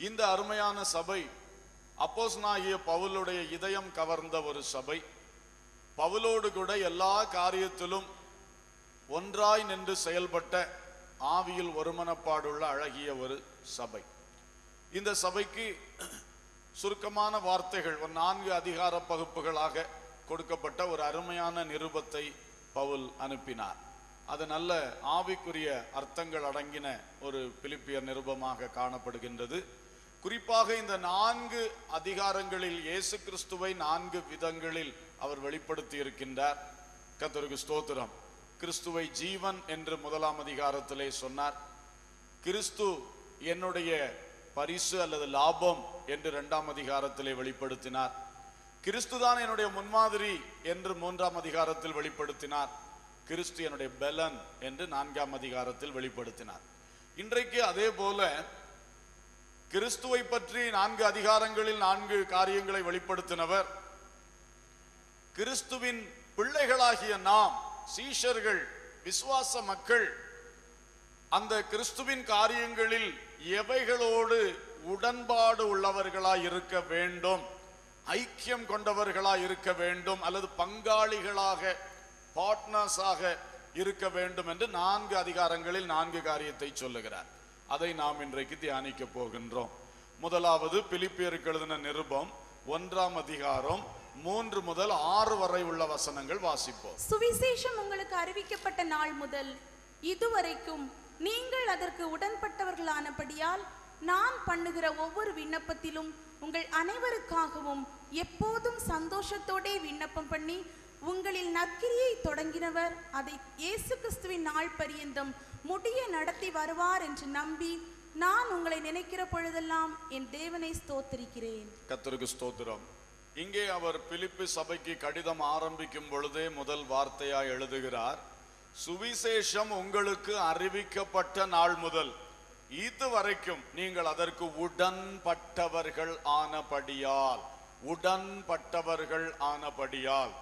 இந்த அருமையான சபை அப்போஸ்தலனாகிய பவுலுடைய இதயம் கவர்ந்த ஒரு சபை பவுலோடு கூட எல்லா காரியத்திலும் ஒன்றாய் நின்று செயல்பட்ட ஆவியில் ஒருமனப்பாடுள்ள அழகிய ஒரு சபை இந்த சபைக்கு சுருக்கமான வார்த்தைகள் ஒரு நான்கு அதிகார பகுப்புகளாக கொடுக்கப்பட்ட ஒரு அருமையான நிருபத்தை பவுல் அனுப்பினார் அது நல்ல ஆவிக்குரிய அர்த்தங்கள் அடங்கின ஒரு பிலிப்பியர் நிருபமாக காணப்படுகின்றது குறிப்பாக இந்த நான்கு அதிகாரங்களில் இயேசு கிறிஸ்துவை நான்கு விதங்களில் அவர் வெளிப்படுத்தி இருக்கின்றார் கர்த்தருக்கு ஸ்தோத்திரம் கிறிஸ்துவை ஜீவன் என்று முதலாம் அதிகாரத்திலே சொன்னார் கிறிஸ்து என்னுடைய பரிசு அல்லது லாபம் என்று இரண்டாம் அதிகாரத்திலே வெளிப்படுத்தினார் கிறிஸ்துதான் என்னுடைய முன்மாதிரி என்று மூன்றாம் அதிகாரத்தில் வெளிப்படுத்தினார் கிறிஸ்து என்னுடைய பெலன் என்று நான்காம் அதிகாரத்தில் வெளிப்படுத்தினார் இன்றைக்கு அதே போல கிறிஸ்துவை பற்றி நான்கு அதிகாரங்களில் நான்கு காரியங்களை வெளிப்படுத்தினவர் கிறிஸ்துவின் பிள்ளைகளாகிய நாம் சீஷர்கள் விசுவாச மக்கள் அந்த கிறிஸ்துவின் காரியங்களில் எவைகளோடு உடன்பாடு உள்ளவர்களாய் இருக்க வேண்டும் ஐக்கியம் கொண்டவர்களாய் இருக்க வேண்டும் அல்லது பங்காளிகளாக பார்ட்னர்ஸாக இருக்க வேண்டும் என்று நான்கு அதிகாரங்களில் நான்கு காரியத்தை சொல்லுகிறார் அதை நாம் இன்றைக்கு தியானிக்க போகின்றோம் முதலாவது பிலிப்பியருக்கு எழுதின நிருபம் ஒன்றாம் அதிகாரம் மூன்று முதல் ஆறு வரை உள்ள வசனங்கள் வாசிப்போம் சுவிசேஷம் உங்களுக்கு அறிவிக்கப்பட்ட நாள் முதல் இதுவரைக்கும் நீங்கள் அதற்கு உடன்பட்டவர்களானபடியால் நான் பண்ணுகிற ஒவ்வொரு விண்ணப்பத்திலும் உங்கள் அனைவருக்காகவும் எப்போதும் சந்தோஷத்தோடே விண்ணப்பம் பண்ணி உங்களில் நற்கிரியை தொடங்கினவர் அதை இயேசு கிறிஸ்துவின் நாள் பரியந்தம் முடிய நடத்தி வருவார் என்று நம்பி நான் உங்களை நினைக்கிற பொழுதெல்லாம் என் தேவனை ஸ்தோத்திரிக்கிறேன் கர்த்தருக்கு ஸ்தோத்திரம் இங்கே அவர் பிலிப்பு சபைக்கு கடிதம் ஆரம்பிக்கும் பொழுதே முதல் வார்த்தையாய் எழுதுகிறார் சுவிசேஷம் உங்களுக்கு அறிவிக்கப்பட்ட நாள் முதல் இதுவரைக்கும் நீங்கள் அதற்கு உடன்பட்டவர்கள் ஆனபடியால் உடன்பட்டவர்கள் ஆனபடியால்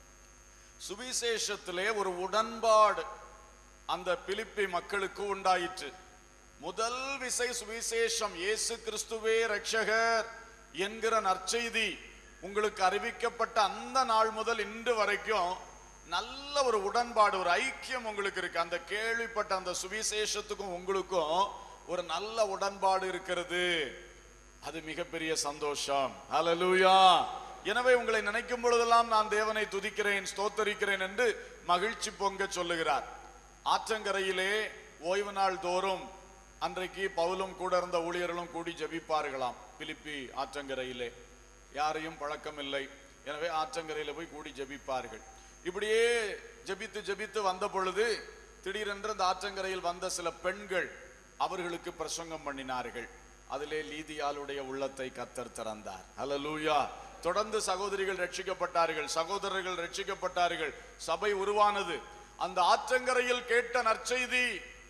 சுவிசேஷத்திலே ஒரு உடன்பாடு அந்த பிலிப்பி மக்களுக்கு உண்டாயிற்று முதல் விசை சுவிசேஷம் இயேசு கிறிஸ்துவே ரட்சகர் என்கிற நற்செய்தி உங்களுக்கு அறிவிக்கப்பட்ட அந்த நாள் முதல் இன்று வரைக்கும் நல்ல ஒரு உடன்பாடு ஒரு ஐக்கியம் உங்களுக்கு இருக்கு அந்த கேள்விப்பட்ட அந்த சுவிசேஷத்துக்கும் உங்களுக்கும் ஒரு நல்ல உடன்பாடு இருக்கிறது அது மிகப்பெரிய சந்தோஷம் ஹalleluya எனவே உங்களை நினைக்கும் பொழுதெல்லாம் நான் தேவனை துதிக்கிறேன் ஸ்தோத்தரிக்கிறேன் என்று மகிழ்ச்சி பொங்க சொல்லுகிறார் ஆற்றங்கரையிலே ஓய்வு நாள் தோறும் அன்றைக்கு பவுலும் கூட இருந்த ஊழியர்களும் கூடி ஜெபிப்பார்களாம் பிலிப்பி ஆற்றங்கரையிலே யாரையும் பழக்கம் இல்லை எனவே ஆற்றங்கரையில போய் கூடி ஜெபிப்பார்கள் இப்படியே ஜெபித்து ஜெபித்து வந்த பொழுது திடீரென்று அந்த ஆற்றங்கரையில் வந்த சில பெண்கள் அவர்களுக்கு பிரசங்கம் பண்ணினார்கள் அதிலே லீதியாளுடைய உள்ளத்தை கத்தர் திறந்தார் ஹalleluya தொடர்ந்து சகோதரிகள் ரட்சிக்கப்பட்டார்கள் சகோதரர்கள் ரட்சிக்கப்பட்டார்கள் சபை உருவானது அந்த ஆற்றங்கரையில் கேட்ட நற்செய்தி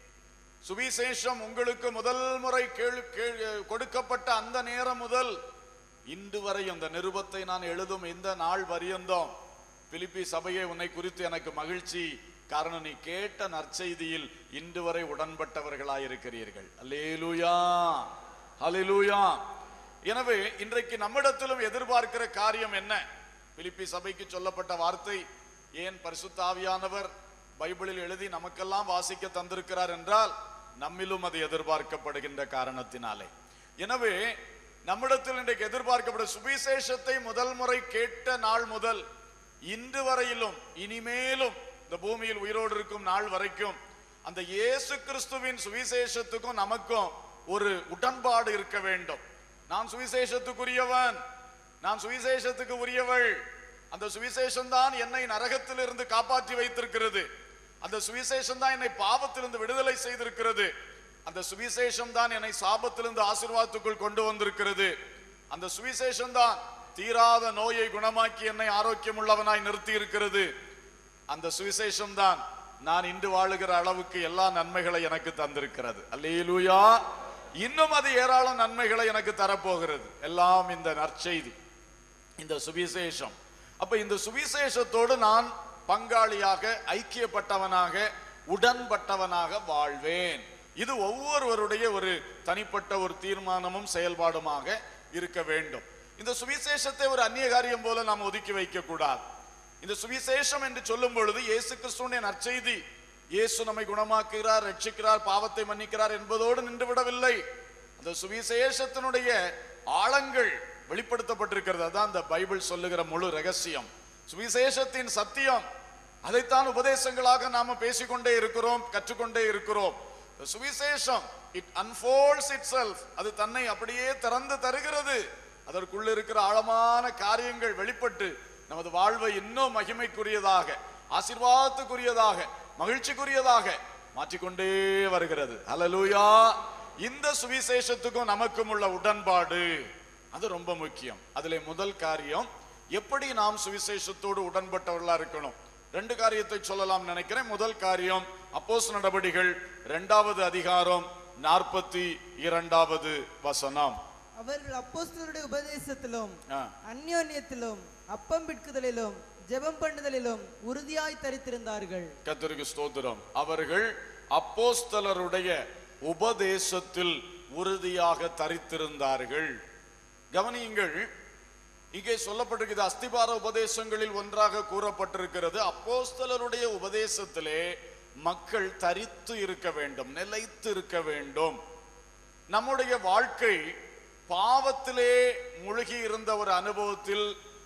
சுவிசேஷம் உங்களுக்கு முதல் முறை கேள்வி கே- கொடுக்கப்பட்ட அந்த நேரம் முதல் இன்று வரை அந்த நிருபத்தை நான் எழுதும் இந்த நாள் வரியந்தோம் பிலிப்பி சபையை உன்னை குறித்து எனக்கு மகிழ்ச்சி காரணம் நீ கேட்ட நற்செய்தியில் இன்று வரை உடன்பட்டவர்களாய் இருக்கிறீர்கள் அல்லேலூயா ஹalleluya எனவே இன்றைக்கு நம்மிடத்திலும் எதிர்பார்க்கிற காரியம் என்ன பிலிப்பி சபைக்கு சொல்லப்பட்ட வார்த்தை ஏன் பரிசுத்த ஆவியானவர் பைபிளில் எழுதி நமக்கெல்லாம் வாசிக்க தந்திருக்கிறார் என்றால் நம்மிலும் அது எதிர்பார்க்கப்படுகின்ற காரணத்தினாலே எனவே நம்மிடத்தில் இன்றைக்கு எதிர்பார்க்கப்படும் சுவிசேஷத்தை முதல் முறை கேட்ட நாள் முதல் இன்று வரையிலும் இனிமேலும் இந்த பூமியில் உயிரோடு இருக்கும் நாள் வரைக்கும் அந்த இயேசு கிறிஸ்துவின் சுவிசேஷத்துக்கும் நமக்கும் ஒரு உடன்பாடு இருக்க வேண்டும் நான் சுவிசேஷத்துக்குரியவன் நான் சுவிசேஷத்துக்கு உரியவள் அந்த சுவிசேஷம் தான் என்னை நரகத்திலிருந்து காப்பாற்றி வைத்திருக்கிறது அந்த சுவிசேஷம் தான் என்னை பாவத்திலிருந்து விடுதலை செய்திருக்கிறது அந்த சுவிசேஷம் தான் என்னை சாபத்திலிருந்து ஆசீர்வாதத்துக்குள் கொண்டு வந்திருக்கிறது அந்த சுவிசேஷம் தான் தீராத நோயை குணமாக்கி என்னை ஆரோக்கியமுள்ளவனாய் நிறுத்தி இருக்கிறது அந்த சுவிசேஷம் தான் நான் இன்று வாழுகிற அளவுக்கு எல்லா நன்மைகளை எனக்கு தந்திருக்கிறது அல்லேலூயா இன்னும் அது ஏராளம் நன்மைகளை எனக்கு தரப்போகிறது எல்லாம் இந்த நற்செய்தி இந்த சுவிசேஷம் அப்ப இந்த சுவிசேஷத்தோடு நான் பங்காளியாக ஐக்கியப்பட்டவனாக உடன்பட்டவனாக வாழ்வேன் இது ஒவ்வொருவருடைய ஒரு தனிப்பட்ட ஒரு தீர்மானமும் செயல்பாடுமாக இருக்க வேண்டும் இந்த சுவிசேஷத்தை ஒரு அந்நிய காரியம் போல நாம் ஒதுக்கி வைக்க கூடாது இந்த சுவிசேஷம் என்று சொல்லும் பொழுது இயேசு கிறிஸ்துவின் நற்செய்தி இயேசு நம்மை குணமாக்குகிறார் ரட்சிக்கிறார் பாவத்தை மன்னிக்கிறார் என்பதோடு நின்று விடவில்லை அந்த சுவிசேஷத்தினுடைய ஆழங்கள் வெளிப்படுத்தப்பட்டிருக்கிறது அதான் அந்த பைபிள் சொல்லுகிற முழு ரகசியம் சுவிசேஷத்தின் சத்தியம் அதைத்தான் உபதேசங்களாக நாம பேசிக்கொண்டே இருக்கிறோம் கற்றுக்கொண்டே இருக்கிறோம் The சுவிசேஷம் இட் அன்ஃபோல்ட்ஸ் இட் அது தன்னை அப்படியே திறந்து தருகிறது அதற்குள்ள இருக்கிற ஆழமான காரியங்கள் வெளிப்பட்டு நமது வாழ்வை இன்னும் மகிமைக்குரியதாக ஆசீர்வாதத்துக்குரியதாக மகிழ்ச்சிக்குரியதாக மாற்றிக்கொண்டே வருகிறது ஹalleluya இந்த சுவிசேஷத்துக்கும் நமக்கும் உள்ள உடன்பாடு அது ரொம்ப முக்கியம் அதிலே முதல் காரியம் எப்படி நாம் சுவிசேஷத்தோடு உடன்பட்டவர்களா இருக்கணும் ரெண்டு காரியத்தை சொல்லலாம் நினைக்கிறேன் முதல் காரியம் அப்போஸ் நடபடிகள் இரண்டாவது அதிகாரம் நாற்பத்தி இரண்டாவது வசனம் அவர்கள் அப்போஸ்தலருடைய உபதேசத்திலும் ஆ. அந்யோன்யத்திலும் அப்பம் பிட்குதலிலும் ஜெபம் பண்ணுதலிலும் உறுதியாய் தரித்திருந்தார்கள் கர்த்தருக்கு ஸ்தோத்திரம் அவர்கள் அப்போஸ்தலருடைய உபதேசத்தில் உறுதியாக தரித்திருந்தார்கள் கவனியுங்கள் இங்கே சொல்லப்பட்டிருக்கிறது அஸ்திபார உபதேசங்களில் ஒன்றாக கூறப்பட்டிருக்கிறது அப்போஸ்தலருடைய உபதேசத்திலே மக்கள் தரித்து இருக்க வேண்டும் நிலைத்து இருக்க வேண்டும் நம்முடைய வாழ்க்கை பாவத்திலே மூழ்கி இருந்த ஒரு அனுபவத்தில்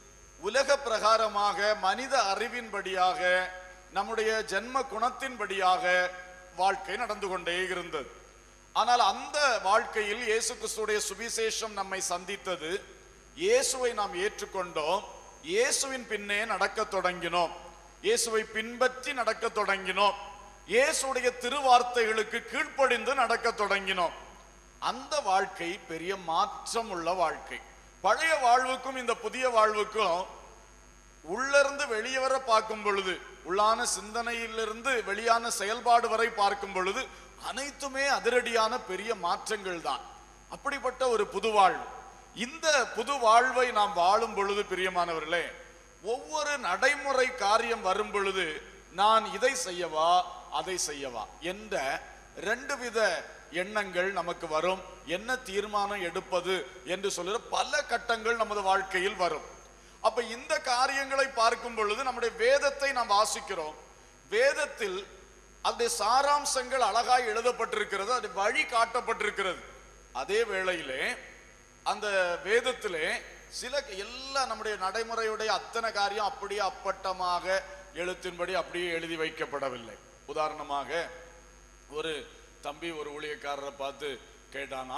உலக பிரகாரமாக மனித அறிவின்படியாக நம்முடைய ஜென்ம குணத்தின்படியாக வாழ்க்கை நடந்து கொண்டே இருந்தது ஆனால் அந்த வாழ்க்கையில் இயேசு கிறிஸ்துடைய சுவிசேஷம் நம்மை சந்தித்தது இயேசுவை நாம் ஏற்றுக்கொண்டோம் இயேசுவின் பின்னே நடக்கத் தொடங்கினோம் இயேசுவை பின்பற்றி நடக்கத் தொடங்கினோம் இயேசுடைய திருவார்த்தைகளுக்கு கீழ்ப்படிந்து நடக்கத் தொடங்கினோம் அந்த வாழ்க்கை பெரிய மாற்றம் உள்ள வாழ்க்கை பழைய வாழ்வுக்கும் இந்த புதிய வாழ்வுக்கும் உள்ளிருந்து வெளியே வர பார்க்கும் பொழுது உள்ளான சிந்தனையிலிருந்து வெளியான செயல்பாடு வரை பார்க்கும் பொழுது அனைத்துமே அதிரடியான பெரிய மாற்றங்கள் தான் அப்படிப்பட்ட ஒரு புது வாழ்வு இந்த புது வாழ்வை நாம் வாழும் பொழுது பிரியமானவர்களே ஒவ்வொரு நடைமுறை காரியம் வரும் பொழுது நான் இதை செய்யவா அதை செய்யவா என்ற ரெண்டு வித எண்ணங்கள் நமக்கு வரும் என்ன தீர்மானம் எடுப்பது என்று சொல்லுற பல கட்டங்கள் நமது வாழ்க்கையில் வரும் அப்ப இந்த காரியங்களை பார்க்கும் பொழுது நம்முடைய வேதத்தை நாம் வாசிக்கிறோம் வேதத்தில் அதனுடைய சாராம்சங்கள் அழகாய் எழுதப்பட்டிருக்கிறது அது வழி காட்டப்பட்டிருக்கிறது அதே வேளையிலே அந்த வேதத்திலே சில எல்லாம் நம்முடைய நடைமுறையுடைய அத்தனை காரியம் அப்படியே அப்பட்டமாக எழுத்தின்படி அப்படியே எழுதி வைக்கப்படவில்லை உதாரணமாக ஒரு தம்பி ஒரு ஊழியக்காரரை பார்த்து கேட்டானா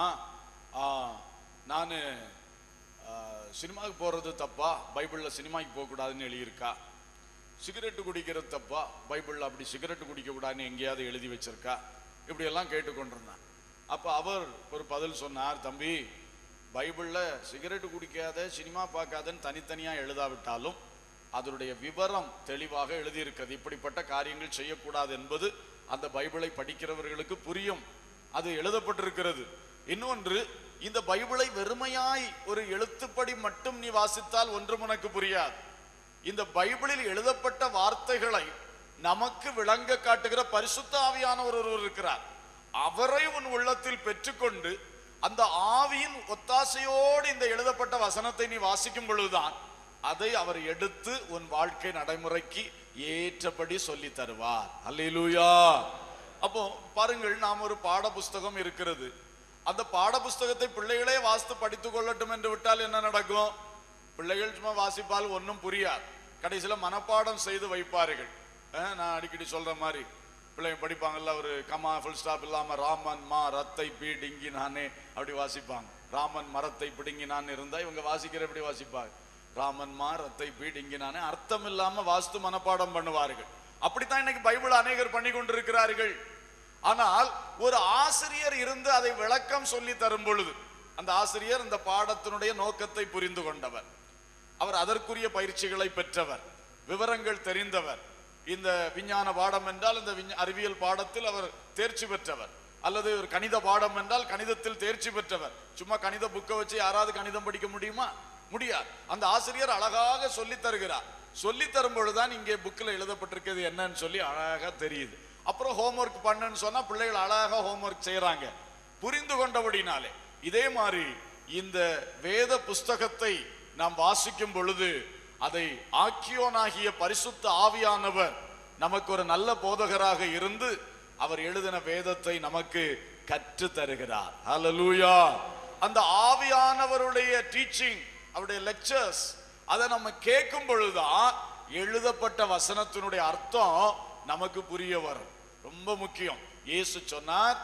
நான் சினிமாவுக்கு போகிறது தப்பா பைபிளில் சினிமாவுக்கு போகக்கூடாதுன்னு எழுதியிருக்கா சிகரெட்டு குடிக்கிறது தப்பா பைபிளில் அப்படி சிகரெட்டு குடிக்கக்கூடாதுன்னு எங்கேயாவது எழுதி வச்சிருக்கா இப்படியெல்லாம் கேட்டுக்கொண்டிருந்தான் அப்போ அவர் ஒரு பதில் சொன்னார் தம்பி பைபிளில் சிகரெட்டு குடிக்காத சினிமா பார்க்காதன்னு தனித்தனியாக எழுதாவிட்டாலும் அதனுடைய விவரம் தெளிவாக எழுதியிருக்கிறது இப்படிப்பட்ட காரியங்கள் செய்யக்கூடாது என்பது அந்த பைபிளை படிக்கிறவர்களுக்கு புரியும் அது எழுதப்பட்டிருக்கிறது இன்னொன்று இந்த பைபிளை வெறுமையாய் ஒரு எழுத்துப்படி மட்டும் நீ வாசித்தால் ஒன்றும் உனக்கு புரியாது இந்த பைபிளில் எழுதப்பட்ட வார்த்தைகளை நமக்கு விளங்க காட்டுகிற பரிசுத்த ஆவியானவர் ஒருவர் இருக்கிறார் அவரை உன் உள்ளத்தில் பெற்றுக்கொண்டு அந்த ஆவியின் ஒத்தாசையோடு இந்த எழுதப்பட்ட வசனத்தை நீ வாசிக்கும் பொழுதுதான் அதை அவர் எடுத்து உன் வாழ்க்கை நடைமுறைக்கு ஏற்றபடி சொல்லி தருவார் அல்லேலூயா அப்போ பாருங்கள் நாம் ஒரு பாட புஸ்தகம் இருக்கிறது அந்த பாட புஸ்தகத்தை பிள்ளைகளே வாசித்து படித்துக் கொள்ளட்டும் என்று விட்டால் என்ன நடக்கும் பிள்ளைகள் சும்மா வாசிப்பால் ஒன்றும் புரியாது கடைசியில் மனப்பாடம் செய்து வைப்பார்கள் அஹ், நான் அடிக்கடி சொல்ற மாதிரி பிள்ளைங்க படிப்பாங்கல்ல ஒரு கமா ஃபுல் ஸ்டாப் இல்லாம ராமன் மா ரத்தை பி டிங்கி நானே அப்படி வாசிப்பாங்க ராமன் மரத்தை பிடுங்கினான் இருந்தா இவங்க வாசிக்கிற எப்படி வாசிப்பாங்க ராமன் மா ரத்தை பி டிங்கினானே அர்த்தம் இல்லாம வாஸ்து மனப்பாடம் பண்ணுவார்கள் அப்படித்தான் இன்னைக்கு பைபிள் அநேகர் பண்ணி கொண்டிருக்கிறார்கள் ஆனால் ஒரு ஆசிரியர் இருந்து அதை விளக்கம் சொல்லி தரும் பொழுது அந்த ஆசிரியர் இந்த பாடத்தினுடைய நோக்கத்தை புரிந்து கொண்டவர் அவர் அதற்குரிய பயிற்சிகளை பெற்றவர் விவரங்கள் தெரிந்தவர் இந்த விஞ்ஞான பாடம் என்றால் இந்த விஞ்ஞ- அறிவியல் பாடத்தில் அவர் தேர்ச்சி பெற்றவர் அல்லது ஒரு கணித பாடம் என்றால் கணிதத்தில் தேர்ச்சி பெற்றவர் சும்மா கணித புக்கை வச்சு யாராவது கணிதம் படிக்க முடியுமா முடியாது அந்த ஆசிரியர் அழகாக சொல்லி தருகிறார் சொல்லி தரும் பொழுதுதான் இங்கே புக்கில் எழுதப்பட்டிருக்கிறது என்னன்னு சொல்லி அழகா தெரியுது அப்புறம் ஹோம்ஒர்க் பண்ணுன்னு சொன்னா பிள்ளைகள் அழகா ஹோம்ஒர்க் செய்றாங்க புரிந்து கொண்டபடினாலே இதே மாதிரி இந்த வேத புஸ்தகத்தை நாம் வாசிக்கும் பொழுது அதை ஆக்கியோனாகிய பரிசுத்த ஆவியானவர் நமக்கு ஒரு நல்ல போதகராக இருந்து அவர் எழுதின வேதத்தை நமக்கு கற்று தருகிறார் ஹalleluya அந்த ஆவியானவருடைய டீச்சிங் அவருடைய லெக்சர்ஸ் அதை நம்ம கேட்கும் பொழுதுதான் எழுதப்பட்ட வசனத்தினுடைய அர்த்தம் நமக்கு புரிய வரும் ரொம்ப முக்கியம் இயேசு சொன்னார்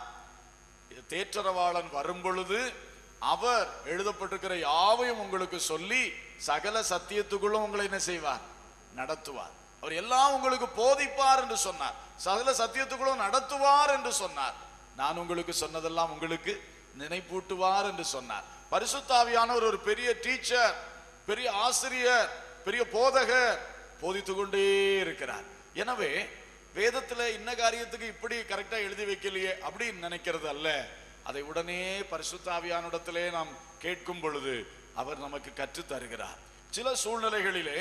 தேற்றரவாளன் வரும் பொழுது அவர் எழுதப்பட்டிருக்கிற யாவையும் உங்களுக்கு சொல்லி சகல சத்தியத்துக்குள்ளும் உங்களை என்ன செய்வார் நடத்துவார் அவர் எல்லாம் உங்களுக்கு போதிப்பார் என்று சொன்னார் சகல சத்தியத்துக்குள்ளும் நடத்துவார் என்று சொன்னார் நான் உங்களுக்கு சொன்னதெல்லாம் உங்களுக்கு நினைப்பூட்டுவார் என்று சொன்னார் பரிசுத்தாவியானவர் ஒரு பெரிய டீச்சர் பெரிய ஆசிரியர் பெரிய போதகர் போதித்து கொண்டே இருக்கிறார் எனவே வேதத்துல இன்ன காரியத்துக்கு இப்படி கரெக்டா எழுதி வைக்கலையே அப்படின்னு நினைக்கிறது அல்ல அதை உடனே பரிசுத்தாவியானிடத்திலே நாம் கேட்கும் பொழுது அவர் நமக்கு கற்றுத் தருகிறார் சில சூழ்நிலைகளிலே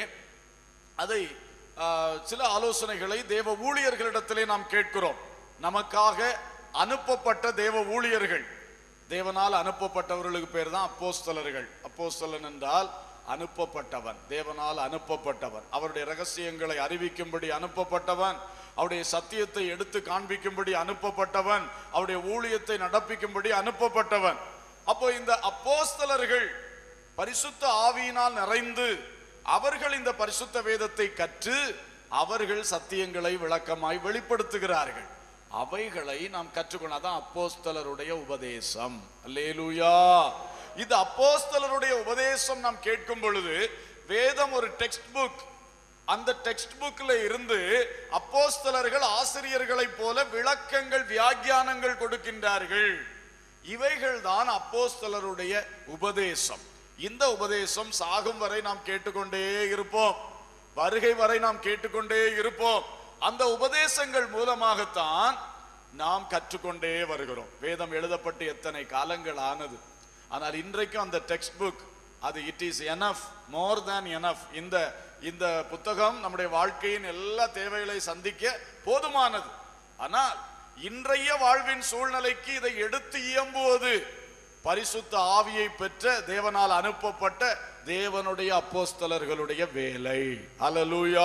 அதை ஆ, சில ஆலோசனைகளை தேவ ஊழியர்களிடத்திலே நாம் கேட்கிறோம் நமக்காக அனுப்பப்பட்ட தேவ ஊழியர்கள் தேவனால் அனுப்பப்பட்டவர்களுக்கு பேர் தான் அப்போஸ்தலர்கள் அப்போஸ்தலன் என்றால் அனுப்பப்பட்டவன் தேவனால் அனுப்பப்பட்டவன் அவருடைய ரகசியங்களை அறிவிக்கும்படி அனுப்பப்பட்டவன் அவருடைய சத்தியத்தை எடுத்து காண்பிக்கும்படி அனுப்பப்பட்டவன் அவருடைய ஊழியத்தை நடப்பிக்கும்படி அனுப்பப்பட்டவன் அப்போ இந்த அப்போஸ்தலர்கள் பரிசுத்த ஆவியினால் நிறைந்து அவர்கள் இந்த பரிசுத்த வேதத்தை கற்று அவர்கள் சத்தியங்களை விளக்கமாய் வெளிப்படுத்துகிறார்கள் அவைகளை நாம் கற்றுக்கொள்ள அதான் அப்போஸ்தலருடைய உபதேசம் அல்லேலூயா இது அப்போஸ்தலருடைய உபதேசம் நாம் கேட்கும் பொழுது வேதம் ஒரு டெக்ஸ்ட் புக் அந்த டெக்ஸ்ட் புக்ல இருந்து அப்போஸ்தலர்கள் ஆசிரியர்களைப் போல விளக்கங்கள் வியாக்கியானங்கள் கொடுக்கின்றார்கள் இவைகள் தான் அப்போஸ்தலருடைய உபதேசம் இந்த உபதேசம் சாகும் வரை நாம் கேட்டுக்கொண்டே இருப்போம் வருகை வரை நாம் கேட்டுக்கொண்டே இருப்போம் அந்த உபதேசங்கள் மூலமாகத்தான் நாம் கற்றுக்கொண்டே வருகிறோம் வேதம் எழுதப்பட்டு எத்தனை காலங்கள் ஆனது ஆனால் இன்றைக்கும் அந்த டெக்ஸ்ட் புக் அது it is enough more than enough இந்த இந்த புத்தகம் நம்முடைய வாழ்க்கையின் எல்லா தேவைகளை சந்திக்க போதுமானது ஆனால் இன்றைய வாழ்வின் சூழ்நிலைக்கு இதை எடுத்து இயம்புவது பரிசுத்த ஆவியை பெற்ற தேவனால் அனுப்பப்பட்ட தேவனுடைய அப்போஸ்தலர்களுடைய வேலை அல்லேலூயா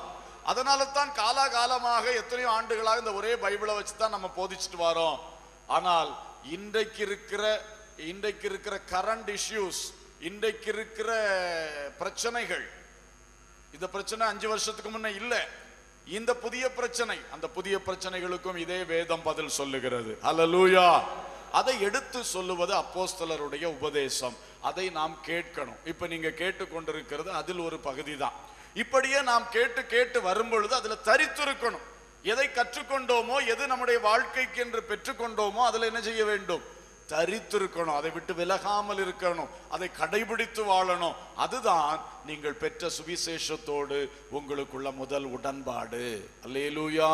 அதனால தான் காலாகாலமாக எத்தனையோ ஆண்டுகளாக இந்த ஒரே பைபிளை வச்சு தான் நம்ம போதிச்சுட்டு வரோம் ஆனால் இன்றைக்கு இருக்கிற இன்றைக்கு இருக்கிற கரண்ட் இஷ்யூஸ் இன்றைக்கு இருக்கிற பிரச்சனைகள் இந்த பிரச்சனை அஞ்சு வருஷத்துக்கு முன்ன இல்ல இந்த புதிய பிரச்சனை அந்த புதிய பிரச்சனைகளுக்கும் இதே வேதம் பதில் சொல்லுகிறது அல்லேலூயா அதை எடுத்து சொல்லுவது அப்போஸ்தலருடைய உபதேசம் அதை நாம் கேட்கணும் இப்ப நீங்க கேட்டுக்கொண்டிருக்கிறது அதில் ஒரு பகுதி தான் இப்படியே நாம் கேட்டு கேட்டு வரும் பொழுது அதுல தரித்திருக்கணும் எதை கற்றுக்கொண்டோமோ எது நம்முடைய வாழ்க்கைக்கு என்று பெற்றுக்கொண்டோமோ அதுல என்ன செய்ய வேண்டும் தரித்திருக்கணும் அதை விட்டு விலகாமல் இருக்கணும் அதை கடைபிடித்து வாழணும் அதுதான் நீங்கள் பெற்ற சுவிசேஷத்தோடு உங்களுக்குள்ள முதல் உடன்பாடு அல்லேலூயா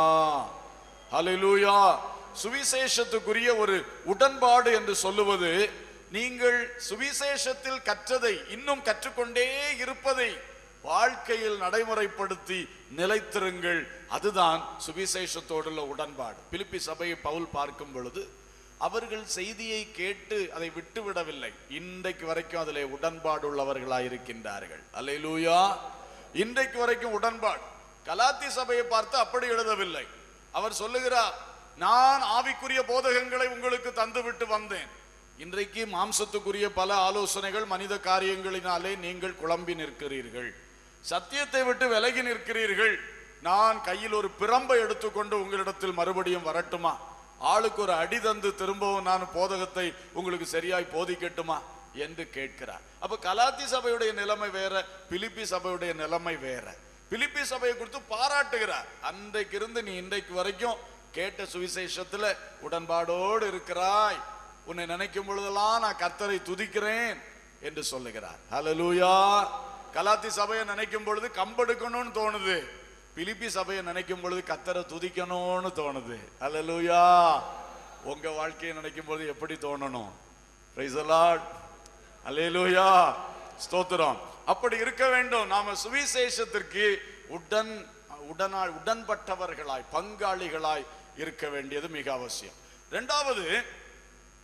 அல்லேலூயா சுவிசேஷத்துக்குரிய ஒரு உடன்பாடு என்று சொல்லுவது நீங்கள் சுவிசேஷத்தில் கற்றதை இன்னும் கற்றுக்கொண்டே இருப்பதை வாழ்க்கையில் நடைமுறைப்படுத்தி நிலைத்திருங்கள் அதுதான் சுவிசேஷத்தோடுள்ள உடன்பாடு பிலிப்பி சபையை பவுல் பார்க்கும் பொழுது அவர்கள் செய்தியை கேட்டு அதை விட்டு விடவில்லை இன்றைக்கு வரைக்கும் அதிலே உடன்பாடு உள்ளவர்களாய் இருக்கின்றார்கள் அல்லேலூயா இன்றைக்கு வரைக்கும் உடன்பாடு கலாத்தி சபையை பார்த்து அப்படி எழுதவில்லை அவர் சொல்லுகிறார் நான் ஆவிக்குரிய போதகங்களை உங்களுக்கு தந்துவிட்டு வந்தேன் இன்றைக்கு மாம்சத்துக்குரிய பல ஆலோசனைகள் மனித காரியங்களினாலே நீங்கள் குழம்பி நிற்கிறீர்கள் சத்தியத்தை விட்டு விலகி நிற்கிறீர்கள் நான் கையில் ஒரு பிரம்பை எடுத்துக்கொண்டு உங்களிடத்தில் மறுபடியும் வரட்டுமா ஆளுக்கு ஒரு அடி தந்து திரும்பவும் நான் போதகத்தை உங்களுக்கு சரியாய் போதிக்கட்டுமா என்று கேட்கிறார் அப்ப கலாத்தி சபையுடைய நிலைமை வேற பிலிப்பி சபையுடைய நிலைமை வேற பிலிப்பி சபையை குறித்து பாராட்டுகிறார் அன்றைக்கு இருந்து நீ இன்றைக்கு வரைக்கும் கேட்ட சுவிசேஷத்துல உடன்பாடோடு இருக்கிறாய் உன்னை நினைக்கும் பொழுதெல்லாம் நான் கர்த்தரை துதிக்கிறேன் என்று சொல்லுகிறார் ஹalleluya கலாத்தி சபையை நினைக்கும் பொழுது கம்பெடுக்கணும்னு தோணுது பிலிப்பி சபையை நினைக்கும் பொழுது கத்தரை துதிக்கணும்னு தோணுது ஹalleluya உங்க வாழ்க்கையை நினைக்கும் பொழுது எப்படி தோணணும் பிரைஸ் the lord ஹalleluya ஸ்தோத்திரம் அப்படி இருக்க வேண்டும் நாம சுவிசேஷத்திற்கு உடன் உடனாய் உடன்பட்டவர்களாய் பங்காளிகளாய் இருக்க வேண்டியது மிக அவசியம் ரெண்டாவது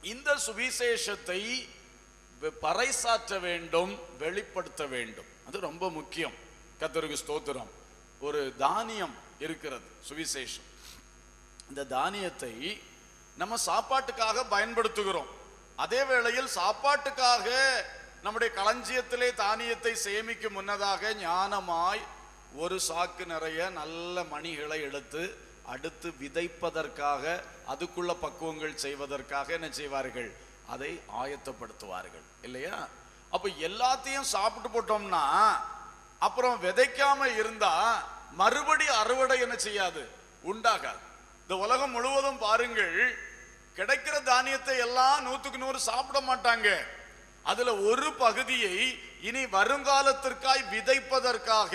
இந்த சுவிசேஷத்தை வெ- பறைசாற்ற வேண்டும் வெளிப்படுத்த வேண்டும் அது ரொம்ப முக்கியம் கத்தருக்கு ஸ்தோத்திரம் ஒரு தானியம் இருக்கிறது சுவிசேஷம் இந்த தானியத்தை நம்ம சாப்பாட்டுக்காக பயன்படுத்துகிறோம் அதே வேளையில் சாப்பாட்டுக்காக நம்முடைய களஞ்சியத்திலே தானியத்தை சேமிக்கும் முன்னதாக ஞானமாய் ஒரு சாக்கு நிறைய நல்ல மணிகளை எடுத்து அடுத்து விதைப்பதற்காக அதுக்குள்ள பக்குவங்கள் செய்வதற்காக என்ன செய்வார்கள் அதை ஆயத்தப்படுத்துவார்கள் இல்லையா அப்ப எல்லாத்தையும் சாப்பிட்டு போட்டோம்னா அப்புறம் விதைக்காம இருந்தா மறுபடி அறுவடை என்ன செய்யாது உண்டாகாது இந்த உலகம் முழுவதும் பாருங்கள் கிடைக்கிற தானியத்தை எல்லாம் நூத்துக்கு நூறு சாப்பிட மாட்டாங்க அதுல ஒரு பகுதியை இனி வருங்காலத்திற்காய் விதைப்பதற்காக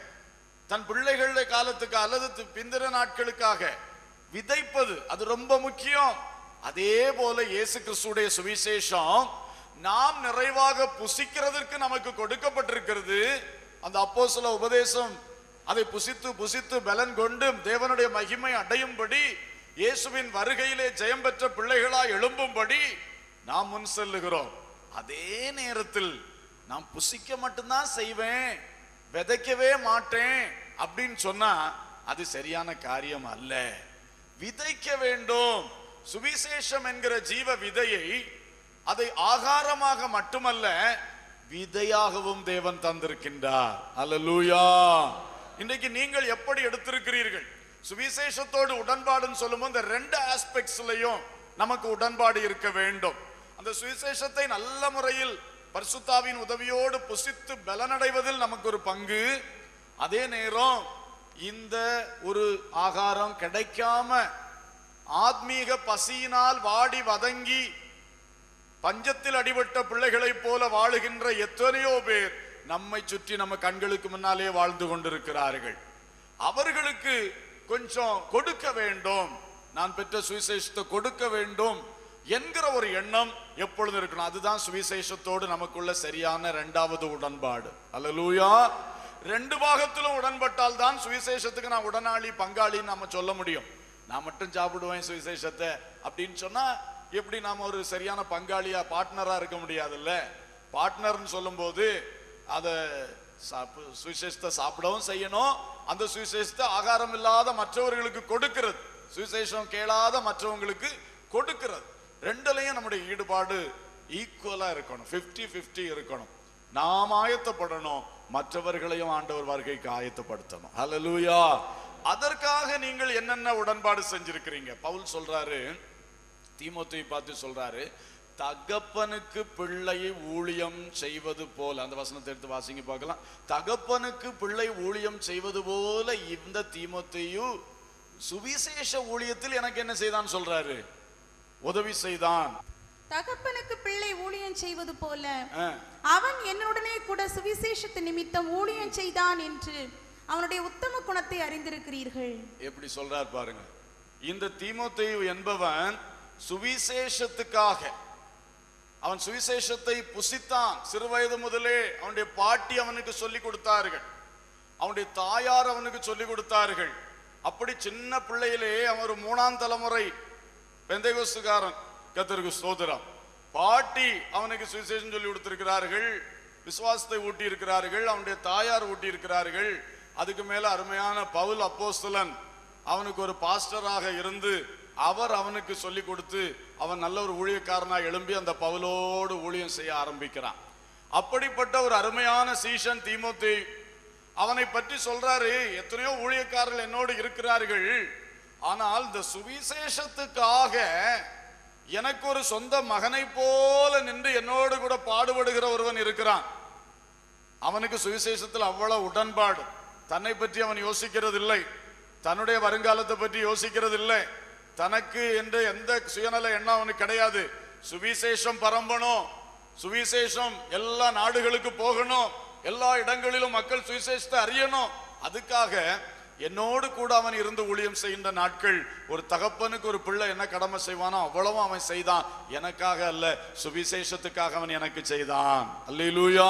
தன் பிள்ளைகளுடைய காலத்துக்கு அல்லது தி- பிந்திர நாட்களுக்காக விதைப்பது அது ரொம்ப முக்கியம் அதே போல இயேசு கிறிஸ்துடைய சுவிசேஷம் நாம் நிறைவாக புசிக்கிறதற்கு நமக்கு கொடுக்கப்பட்டிருக்கிறது அந்த அப்போஸ்தல உபதேசம் அதை புசித்து புசித்து பலன் கொண்டு தேவனுடைய மகிமை அடையும்படி இயேசுவின் வருகையிலே ஜெயம் பெற்ற பிள்ளைகளாய் எழும்பும்படி நாம் முன் செல்லுகிறோம் அதே நேரத்தில் நான் புசிக்க மட்டும்தான் செய்வேன் விதைக்கவே மாட்டேன் அப்படின்னு சொன்னா அது சரியான காரியம் அல்ல விதைக்க வேண்டும் சுவிசேஷம் என்கிற ஜீவ விதையை அதை ஆகாரமாக மட்டுமல்ல விதையாகவும் தேவன் தந்திருக்கின்றார் அல்லேலூயா இன்றைக்கு நீங்கள் எப்படி எடுத்திருக்கிறீர்கள் சுவிசேஷத்தோடு உடன்பாடுன்னு சொல்லும்போது இந்த ரெண்டு ஆஸ்பெக்ட்ஸ்லயும் நமக்கு உடன்பாடு இருக்க வேண்டும் அந்த சுவிசேஷத்தை நல்ல முறையில் பரிசுத்தாவின் உதவியோடு புசித்து பலனடைவதில் நமக்கு ஒரு பங்கு அதே நேரம் இந்த ஒரு ஆகாரம் கிடைக்காம ஆத்மீக பசியினால் வாடி வதங்கி பஞ்சத்தில் அடிபட்ட பிள்ளைகளைப் போல வாழுகின்ற எத்தனையோ பேர் நம்மை சுற்றி நம்ம கண்களுக்கு முன்னாலே வாழ்ந்து கொண்டிருக்கிறார்கள் அவர்களுக்கு கொஞ்சம் கொடுக்க வேண்டும் நான் பெற்ற சுவிசேஷத்தை கொடுக்க வேண்டும் என்கிற ஒரு எண்ணம் எப்பொழுதும் இருக்கணும் அதுதான் சுவிசேஷத்தோடு நமக்குள்ள சரியான இரண்டாவது உடன்பாடு அல்லேலூயா ரெண்டு பாகத்திலும் உடன்பட்டால் தான் சுவிசேஷத்துக்கு நான் உடனாளி பங்காளின்னு நம்ம சொல்ல முடியும் நான் மட்டும் சாப்பிடுவேன் சுவிசேஷத்தை அப்படின்னு சொன்னா எப்படி நாம ஒரு சரியான பங்காளியா பார்ட்னரா இருக்க முடியாதுல்ல பார்ட்னர்னு சொல்லும்போது அதை சாப்பு- சுவிசேஷத்தை சாப்பிடவும் செய்யணும் அந்த சுவிசேஷத்தை ஆகாரம் இல்லாத மற்றவர்களுக்கு கொடுக்கிறது சுவிசேஷம் கேளாத மற்றவங்களுக்கு கொடுக்கிறது ரெண்டுலயும் நம்முடைய ஈடுபாடு ஈக்குவலா இருக்கணும் 50 50 இருக்கணும் நாம் ஆயத்தப்படணும் மற்றவர்களையும் ஆண்டவர் வருகைக்கு ஆயத்தப்படுத்தணும் ஹalleluya அதற்காக நீங்கள் என்னென்ன உடன்பாடு செஞ்சிருக்கிறீங்க பவுல் சொல்றாரு தீமோத்தேயை பார்த்து சொல்றாரு தகப்பனுக்கு பிள்ளையை ஊழியம் செய்வது போல அந்த வசனத்தை எடுத்து வாசிங்க பார்க்கலாம் தகப்பனுக்கு பிள்ளை ஊழியம் செய்வது போல இந்த தீமோத்தேயு சுவிசேஷ ஊழியத்தில் எனக்கு என்ன செய்தான் சொல்றாரு உதவி செய்தான் தகப்பனுக்கு பிள்ளை ஊழியம் செய்வது போல ஆ, அவன் என்னுடனே கூட சுவிசேஷத்து நிமித்தம் ஊழியம் செய்தான் என்று அவனுடைய உத்தம குணத்தை அறிந்திருக்கிறீர்கள் எப்படி சொல்றார் பாருங்க இந்த தீமோத்தேயு என்பவன் சுவிசேஷத்துக்காக அவன் சுவிசேஷத்தை புசித்தான் சிறுவயது முதலே அவனுடைய பாட்டி அவனுக்கு சொல்லி கொடுத்தார்கள் அவனுடைய தாயார் அவனுக்கு சொல்லி கொடுத்தார்கள் அப்படி சின்ன பிள்ளையிலே அவன் ஒரு மூணாம் தலைமுறை பெந்தைகோஸ்துக்காரன் கத்தருக்கு ஸ்தோத்திரம் பாட்டி அவனுக்கு சுவிசேஷம் சொல்லி கொடுத்திருக்கிறார்கள் விசுவாசத்தை ஊட்டி இருக்கிறார்கள் அவனுடைய தாயார் ஊட்டி இருக்கிறார்கள் அதுக்கு மேல அருமையான பவுல் அப்போஸ்தலன் அவனுக்கு ஒரு பாஸ்டராக இருந்து அவர் அவனுக்கு சொல்லி கொடுத்து அவன் நல்ல ஒரு ஊழியக்காரனா எழும்பி அந்த பவுலோடு ஊழியம் செய்ய ஆரம்பிக்கிறான் அப்படிப்பட்ட ஒரு அருமையான சீஷன் தீமோத்தேயு அவனை பற்றி சொல்றாரு எத்தனையோ ஊழியக்காரர்கள் என்னோடு இருக்கிறார்கள் ஆனால் இந்த சுவிசேஷத்துக்காக எனக்கு ஒரு சொந்த மகனை போல நின்று என்னோடு கூட பாடுபடுகிற ஒருவன் இருக்கிறான் அவனுக்கு சுவிசேஷத்தில் அவ்வளவு உடன்பாடு தன்னை பற்றி அவன் யோசிக்கிறது இல்லை தன்னுடைய வருங்காலத்தை பற்றி யோசிக்கிறது இல்லை தனக்கு என்று எந்த சுயநல எண்ணம் அவனுக்கு கிடையாது சுவிசேஷம் பரம்பணும் சுவிசேஷம் எல்லா நாடுகளுக்கு போகணும் எல்லா இடங்களிலும் மக்கள் சுவிசேஷத்தை அறியணும் அதுக்காக என்னோடு கூட அவன் இருந்து ஊழியம் செய்கின்ற நாட்கள் ஒரு தகப்பனுக்கு ஒரு பிள்ளை என்ன கடமை செய்வானோ அவ்வளவும் அவன் செய்தான் எனக்காக அல்ல சுவிசேஷத்துக்காக அவன் எனக்கு செய்தான் அல்லேலூயா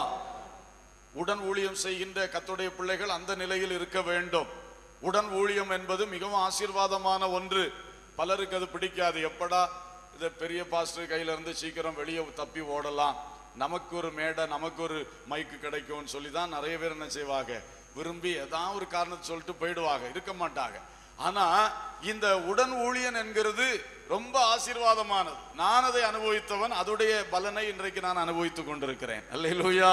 உடன் ஊழியம் செய்கின்ற கத்துடைய பிள்ளைகள் அந்த நிலையில் இருக்க வேண்டும் உடன் ஊழியம் என்பது மிகவும் ஆசீர்வாதமான ஒன்று பலருக்கு அது பிடிக்காது எப்படா இந்த பெரிய பாஸ்டர் கையில இருந்து சீக்கிரம் வெளியே தப்பி ஓடலாம் நமக்கு ஒரு மேடை நமக்கு ஒரு மைக்கு கிடைக்கும்னு சொல்லி தான் நிறைய பேர் என்ன செய்வாங்க விரும்பி ஏதாவது ஒரு காரணத்தை சொல்லிட்டு போயிடுவாங்க இருக்க மாட்டாங்க ஆனா இந்த உடன் ஊழியன் என்கிறது ரொம்ப ஆசீர்வாதமானது நான் அதை அனுபவித்தவன் அதோடைய பலனை இன்றைக்கு நான் அனுபவித்துக் கொண்டிருக்கிறேன் அல்லேலூயா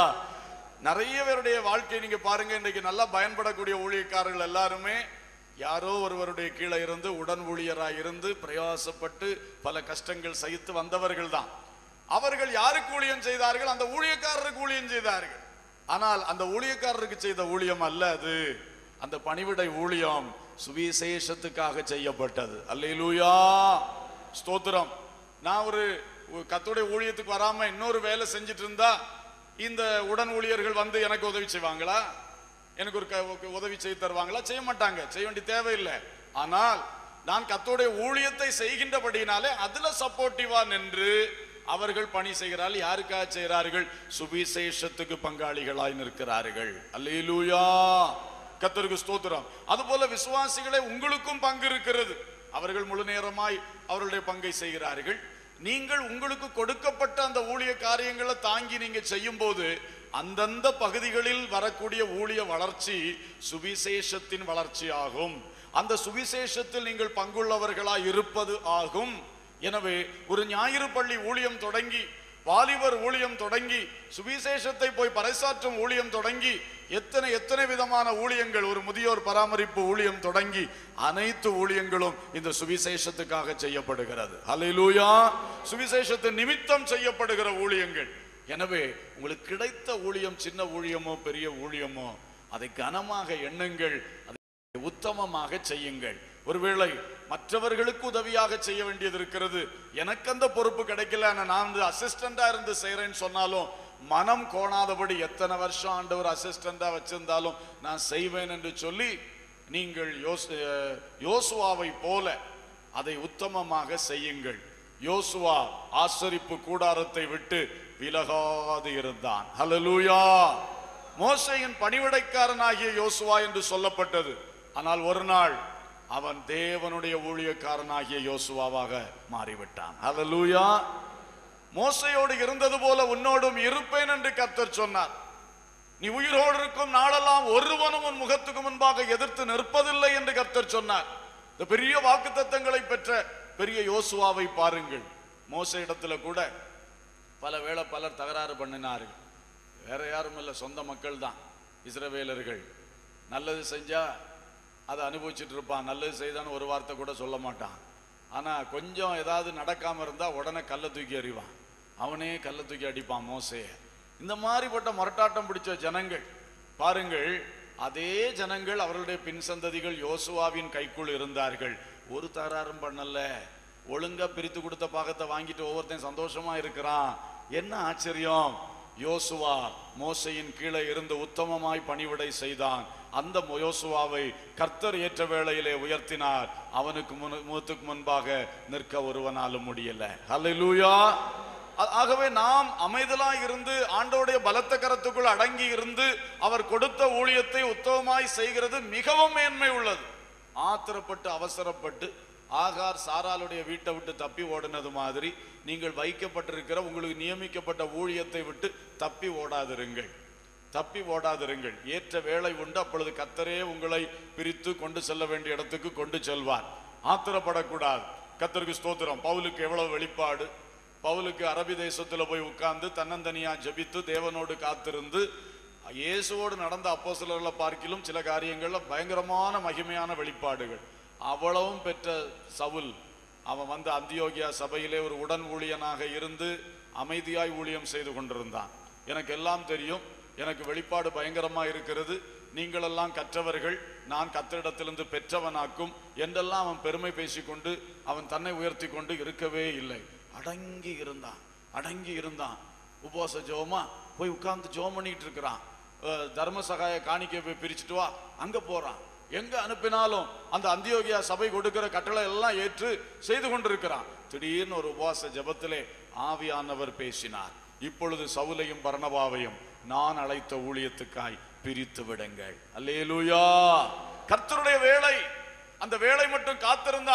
நிறைய பேருடைய வாழ்க்கை நீங்க பாருங்க இன்றைக்கு நல்லா பயன்படக்கூடிய ஊழியக்காரர்கள் எல்லாருமே யாரோ ஒருவருடைய கீழே இருந்து உடன் ஊழியராய் இருந்து பிரயாசப்பட்டு பல கஷ்டங்கள் சகித்து வந்தவர்கள் தான் அவர்கள் யாருக்கு ஊழியம் செய்தார்கள் அந்த ஊழியக்காரருக்கு ஊழியம் செய்தார்கள் ஆனால் அந்த ஊழியக்காரருக்கு செய்த ஊழியம் அல்ல அது அந்த பணிவிடை ஊழியம் சுவிசேஷத்துக்காக செய்யப்பட்டது அல்லேலூயா ஸ்தோத்திரம் நான் ஒரு ஒரு கர்த்தருடைய ஊழியத்துக்கு வராம இன்னொரு வேலை செஞ்சுட்டு இருந்தா இந்த உடன் ஊழியர்கள் வந்து எனக்கு உதவி செய்வாங்களா எனக்கு ஒரு க- ஒரு உதவி செய்து தருவாங்களா செய்ய மாட்டாங்க செய்ய வேண்டிய தேவையில்லை ஆனால் நான் கர்த்தருடைய ஊழியத்தை செய்கின்றபடியினாலே அதுல சப்போர்ட்டிவா நின்று அவர்கள் பணி செய்கிறார்கள் யாருக்காக செய்கிறார்கள் சுவிசேஷத்துக்கு பங்காளிகளாய் நிற்கிறார்கள் அல்லேலூயா கர்த்தருக்கு ஸ்தோத்திரம் அதுபோல விசுவாசிகளே உங்களுக்கும் பங்கு இருக்கிறது அவர்கள் முழு நேரமாய் அவர்களுடைய பங்கை செய்கிறார்கள் நீங்கள் உங்களுக்கு கொடுக்கப்பட்ட அந்த ஊழிய காரியங்களை தாங்கி நீங்க செய்யும் போது அந்தந்த பகுதிகளில் வரக்கூடிய ஊழிய வளர்ச்சி சுவிசேஷத்தின் வளர்ச்சி ஆகும் அந்த சுவிசேஷத்தில் நீங்கள் பங்குள்ளவர்களாய் இருப்பது ஆகும் எனவே ஒரு ஞாயிறு பள்ளி ஊழியம் தொடங்கி வாலிபர் ஊழியம் தொடங்கி சுவிசேஷத்தை போய் பறைசாற்றும் ஊழியம் தொடங்கி எத்தனை எத்தனை விதமான ஊழியங்கள் ஒரு முதியோர் பராமரிப்பு ஊழியம் தொடங்கி அனைத்து ஊழியங்களும் இந்த சுவிசேஷத்துக்காக செய்யப்படுகிறது ஹalleluya சுவிசேஷத்தின் நிமித்தம் செய்யப்படுகிற ஊழியங்கள் எனவே உங்களுக்கு கிடைத்த ஊழியம் சின்ன ஊழியமோ பெரிய ஊழியமோ அதை கனமாக எண்ணுங்கள் அதை உத்தமமாக செய்யுங்கள் ஒருவேளை மற்றவர்களுக்கு உதவியாக செய்ய வேண்டியது இருக்கிறது எனக்கு அந்த பொறுப்பு கிடைக்கல ஆனா நான் வந்து அசிஸ்டண்டா இருந்து செய்யறேன்னு சொன்னாலும் மனம் கோணாதபடி எத்தனை வருஷம் ஆண்டவர் அசிஸ்டண்டா வச்சிருந்தாலும் நான் செய்வேன் என்று சொல்லி நீங்கள் யோசு அஹ், யோசுவாவை போல அதை உத்தமமாக செய்யுங்கள் யோசுவா ஆசரிப்பு கூடாரத்தை விட்டு விலகாது இருந்தான் ஹalleluya மோசையின் பணிவிடைக்காரனாகிய யோசுவா என்று சொல்லப்பட்டது ஆனால் ஒரு நாள் அவன் தேவனுடைய ஊழியக்காரனாகிய யோசுவாவாக மாறிவிட்டான் ஹalleluya மோசையோடு இருந்தது போல உன்னோடும் இருப்பேன் என்று கர்த்தர் சொன்னார் நீ உயிரோடு இருக்கும் நாளெல்லாம் ஒருவனும் உன் முகத்துக்கு முன்பாக எதிர்த்து நிற்பதில்லை என்று கர்த்தர் சொன்னார் இந்த பெரிய வாக்குத்தத்தங்களை பெற்ற பெரிய யோசுவாவை பாருங்கள் மோச இடத்துல கூட பல வேளை பலர் தகராறு பண்ணினார்கள் வேற யாரும் இல்லை சொந்த மக்கள் தான் இஸ்ரவேலர்கள் நல்லது செஞ்சா அதை அனுபவிச்சுட்டு இருப்பான் நல்லது செய்தான்னு ஒரு வார்த்தை கூட சொல்ல மாட்டான் ஆனா கொஞ்சம் ஏதாவது நடக்காம இருந்தா உடனே கல்லை தூக்கி எறிவான் அவனே கல்லை தூக்கி அடிப்பான் மோசைய இந்த மாதிரிப்பட்ட முரட்டாட்டம் பிடிச்ச ஜனங்கள் பாருங்கள் அதே ஜனங்கள் அவர்களுடைய பின் சந்ததிகள் யோசுவாவின் கைக்குள் இருந்தார்கள் ஒரு தகராறும் பண்ணல ஒழுங்கா பிரித்து கொடுத்த பாகத்தை வாங்கிட்டு ஒவ்வொருத்தன் சந்தோஷமா இருக்கிறான் என்ன ஆச்சரியம் யோசுவா மோசையின் கீழே இருந்து உத்தமமாய் பணிவிடை செய்தான் அந்த மோ- யோசுவாவை கர்த்தர் ஏற்ற வேளையிலே உயர்த்தினார் அவனுக்கு முன் முகத்துக்கு முன்பாக நிற்க ஒருவனாலும் முடியல ஹalleluya ஆ- ஆகவே நாம் அமைதலாய் இருந்து ஆண்டோடைய பலத்த கரத்துக்குள் அடங்கி இருந்து அவர் கொடுத்த ஊழியத்தை உத்தமமாய் செய்கிறது மிகவும் மேன்மை உள்ளது ஆத்திரப்பட்டு அவசரப்பட்டு ஆகார் சாராளுடைய வீட்டை விட்டு தப்பி ஓடினது மாதிரி நீங்கள் வைக்கப்பட்டிருக்கிற உங்களுக்கு நியமிக்கப்பட்ட ஊழியத்தை விட்டு தப்பி ஓடாதிருங்கள் தப்பி ஓடாதிருங்கள் ஏற்ற வேலை உண்டு அப்பொழுது கத்தரே உங்களை பிரித்து கொண்டு செல்ல வேண்டிய இடத்துக்கு கொண்டு செல்வார் ஆத்திரப்படக்கூடாது கத்தருக்கு ஸ்தோத்திரம் பவுலுக்கு எவ்வளவு வெளிப்பாடு பவுலுக்கு அரபி தேசத்துல போய் உட்கார்ந்து தன்னந்தனியா ஜெபித்து தேவனோடு காத்திருந்து இயேசுவோடு நடந்த அப்போஸ்தலர்களை பார்க்கிலும் சில காரியங்கள்ல பயங்கரமான மகிமையான வெளிப்பாடுகள் அவ்வளவும் பெற்ற சவுல் அவன் வந்து அந்தியோகியா சபையிலே ஒரு உடன் ஊழியனாக இருந்து அமைதியாய் ஊழியம் செய்து கொண்டிருந்தான் எனக்கு எல்லாம் தெரியும் எனக்கு வெளிப்பாடு பயங்கரமா இருக்கிறது நீங்களெல்லாம் கற்றவர்கள் நான் கத்தரிடத்திலிருந்து பெற்றவனாக்கும் என்றெல்லாம் அவன் பெருமை பேசிக்கொண்டு அவன் தன்னை உயர்த்தி கொண்டு இருக்கவே இல்லை அடங்கி இருந்தான் அடங்கி இருந்தான் உபவாச ஜெபமா போய் உட்கார்ந்து ஜெபம் பண்ணிட்டு இருக்கிறான் அஹ் தர்ம சகாய காணிக்கை போய் பிரிச்சுட்டு வா அங்க போறான் எங்க அனுப்பினாலும் அந்த அந்தியோகியா சபை கொடுக்கிற கட்டளை எல்லாம் ஏற்று செய்து கொண்டிருக்கிறான் திடீர்னு ஒரு உபவாச ஜெபத்திலே ஆவியானவர் பேசினார் இப்பொழுது சவுலையும் பர்ணபாவையும் நான் அழைத்த ஊழியத்துக்காய் பிரித்து விடுங்கள் அல்லேலூயா கர்த்தருடைய வேலை அந்த வேலை மட்டும் காத்திருந்தான்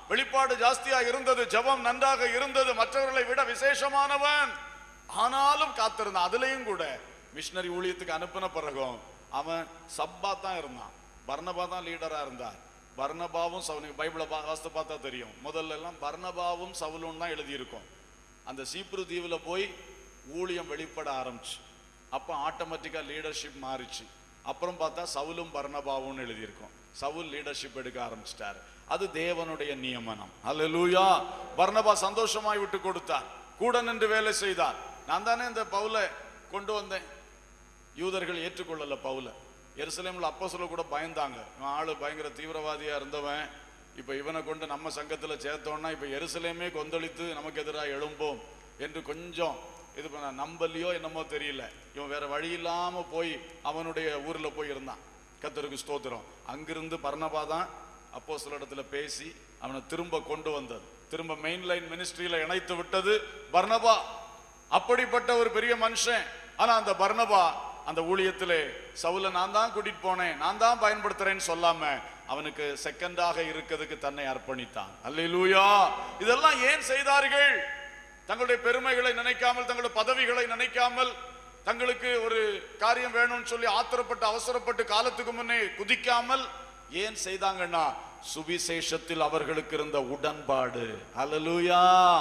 வெளிப்பாடு ஜாஸ்தியா இருந்தது ஜெபம் நன்றாக இருந்தது மற்றவர்களை விட விசேஷமானவன் ஆனாலும் காத்திருந்தான் அதுலயும் கூட மிஷினரி ஊழியத்துக்கு அனுப்பின பிறகும் அவன் சப்பா தான் இருந்தான் பர்னபா தான் லீடரா இருந்தார் பர்னபாவும் சவுலுக்கு பைபிளை பா- வாசித்து பார்த்தா தெரியும் முதல்ல எல்லாம் பர்னபாவும் சவுலும் தான் எழுதியிருக்கும் அந்த சீப்ரு தீவுல போய் ஊழியம் வெளிப்பட ஆரம்பிச்சு அப்போ ஆட்டோமேட்டிக்கா லீடர்ஷிப் மாறிச்சு அப்புறம் பார்த்தா சவுலும் பர்னபாவும் எழுதியிருக்கும் சவுல் லீடர்ஷிப் எடுக்க ஆரம்பிச்சிட்டாரு அது தேவனுடைய நியமனம் அல்லேலூயா பர்னபா சந்தோஷமாய் விட்டு கொடுத்தார் கூட நின்று வேலை செய்தார் நான் தானே இந்த பவுலை கொண்டு வந்தேன் யூதர்கள் ஏற்றுக்கொள்ளல பவுல எருசலேம்ல அப்போஸ்தலர் கூட பயந்தாங்க இவன் ஆளு பயங்கர தீவிரவாதியா இருந்தவன் இப்ப இவனை கொண்டு நம்ம சங்கத்துல சேர்த்தோம்னா இப்ப எருசலேமே கொந்தளித்து நமக்கு எதிராக எழும்போம் என்று கொஞ்சம் இது பண்ண நம்பலையோ என்னமோ தெரியல இவன் வேற வழி இல்லாம போய் அவனுடைய ஊர்ல போய் இருந்தான் கத்தருக்கு ஸ்தோத்திரம் அங்கிருந்து பர்ணபா தான் அப்போ இடத்துல பேசி அவனை திரும்ப கொண்டு வந்தது திரும்ப மெயின் லைன் மினிஸ்ட்ரியில இணைத்து விட்டது பர்ணபா அப்படிப்பட்ட ஒரு பெரிய மனுஷன் ஆனா அந்த பர்னபா அந்த ஊழியத்திலே சவுல நான் தான் கூட்டிட்டு போனேன் நான் தான் பயன்படுத்துறேன்னு சொல்லாம அவனுக்கு செகண்டாக இருக்கிறதுக்கு தன்னை அர்ப்பணித்தான் அல்லேலூயா இதெல்லாம் ஏன் செய்தார்கள் தங்களுடைய பெருமைகளை நினைக்காமல் தங்களுடைய பதவிகளை நினைக்காமல் தங்களுக்கு ஒரு காரியம் வேணும்னு சொல்லி ஆத்திரப்பட்டு அவசரப்பட்டு காலத்துக்கு முன்னே குதிக்காமல் ஏன் செய்தாங்கன்னா சுவிசேஷத்தில் அவர்களுக்கு இருந்த உடன்பாடு அல்லேலூயா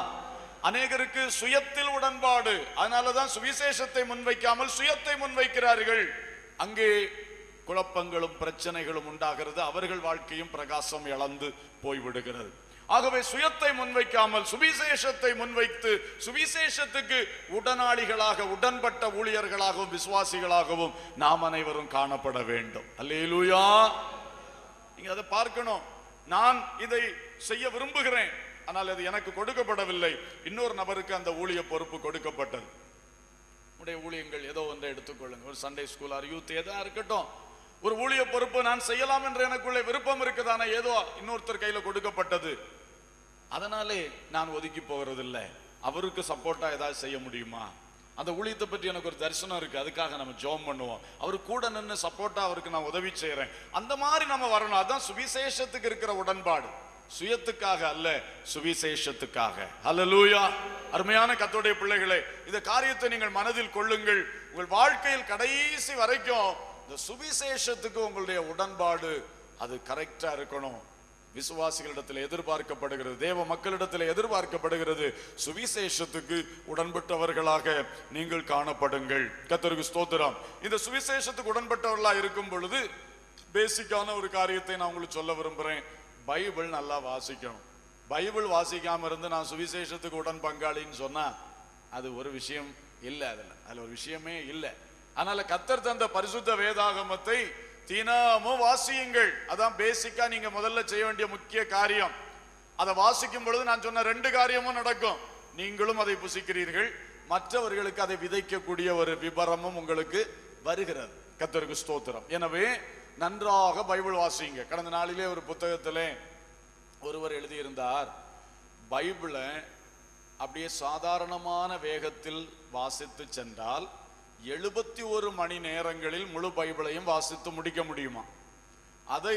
அநேகருக்கு சுயத்தில் உடன்பாடு அதனாலதான் சுவிசேஷத்தை முன்வைக்காமல் சுயத்தை முன்வைக்கிறார்கள் அங்கே குழப்பங்களும் பிரச்சனைகளும் உண்டாகிறது அவர்கள் வாழ்க்கையும் பிரகாசம் இழந்து போய்விடுகிறது ஆகவே சுயத்தை முன்வைக்காமல் சுவிசேஷத்தை முன்வைத்து சுவிசேஷத்துக்கு உடனாளிகளாக உடன்பட்ட ஊழியர்களாகவும் விசுவாசிகளாகவும் நாம் அனைவரும் காணப்பட வேண்டும் அல்லேலூயா நீங்க அதை பார்க்கணும் நான் இதை செய்ய விரும்புகிறேன் ஆனால் அது எனக்கு கொடுக்கப்படவில்லை இன்னொரு நபருக்கு அந்த ஊழிய பொறுப்பு கொடுக்கப்பட்டது உடைய ஊழியங்கள் ஏதோ ஒன்றை எடுத்துக்கொள்ளுங்க ஒரு சண்டே ஸ்கூல் ஆர் யூத் எதா இருக்கட்டும் ஒரு ஊழிய பொறுப்பு நான் செய்யலாம் என்று எனக்குள்ளே விருப்பம் இருக்குதானே ஏதோ இன்னொருத்தர் கையில கொடுக்கப்பட்டது அதனாலே நான் ஒதுக்கி போகிறதில்லை அவருக்கு சப்போர்ட்டா ஏதாவது செய்ய முடியுமா அந்த ஊழியத்தை பற்றி எனக்கு ஒரு தரிசனம் இருக்கு அதுக்காக நம்ம ஜோம் பண்ணுவோம் அவர் கூட நின்று சப்போர்ட்டா அவருக்கு நான் உதவி செய்யறேன் அந்த மாதிரி நம்ம வரணும் அதான் சுவிசேஷத்துக்கு இருக்கிற உடன்பாடு சுயத்துக்காக அல்ல சுவிசேஷத்துக்காக அல்லேலூயா அருமையான கத்தோடைய பிள்ளைகளே இந்த காரியத்தை நீங்கள் மனதில் கொள்ளுங்கள் உங்கள் வாழ்க்கையில் கடைசி வரைக்கும் இந்த சுவிசேஷத்துக்கு உங்களுடைய உடன்பாடு அது கரெக்டா இருக்கணும் விசுவாசிகளிடத்தில் எதிர்பார்க்கப்படுகிறது தேவ மக்களிடத்தில் எதிர்பார்க்கப்படுகிறது சுவிசேஷத்துக்கு உடன்பட்டவர்களாக நீங்கள் காணப்படுங்கள் கத்தருக்கு ஸ்தோத்திரம் இந்த சுவிசேஷத்துக்கு உடன்பட்டவர்களா இருக்கும் பொழுது பேசிக்கான ஒரு காரியத்தை நான் உங்களுக்கு சொல்ல விரும்புறேன் பைபிள் நல்லா வாசிக்கணும் பைபிள் வாசிக்காம இருந்து நான் சுவிசேஷத்துக்கு உடன் பங்காளின்னு சொன்னா அது ஒரு விஷயம் இல்லை அதுல அதுல ஒரு விஷயமே இல்லை அதனால கத்தர் தந்த பரிசுத்த வேதாகமத்தை தினமும் வாசியுங்கள் அதான் பேசிக்கா நீங்க முதல்ல செய்ய வேண்டிய முக்கிய காரியம் அதை வாசிக்கும் பொழுது நான் சொன்ன ரெண்டு காரியமும் நடக்கும் நீங்களும் அதை புசிக்கிறீர்கள் மற்றவர்களுக்கு அதை விதைக்கக்கூடிய ஒரு விபரமும் உங்களுக்கு வருகிறது கத்தருக்கு ஸ்தோத்திரம் எனவே நன்றாக பைபிள் வாசிங்க கடந்த நாளிலே ஒரு புத்தகத்திலே ஒருவர் எழுதியிருந்தார் பைபிளை அப்படியே சாதாரணமான வேகத்தில் வாசித்து சென்றால் எழுபத்தி ஒரு மணி நேரங்களில் முழு பைபிளையும் வாசித்து முடிக்க முடியுமா அதை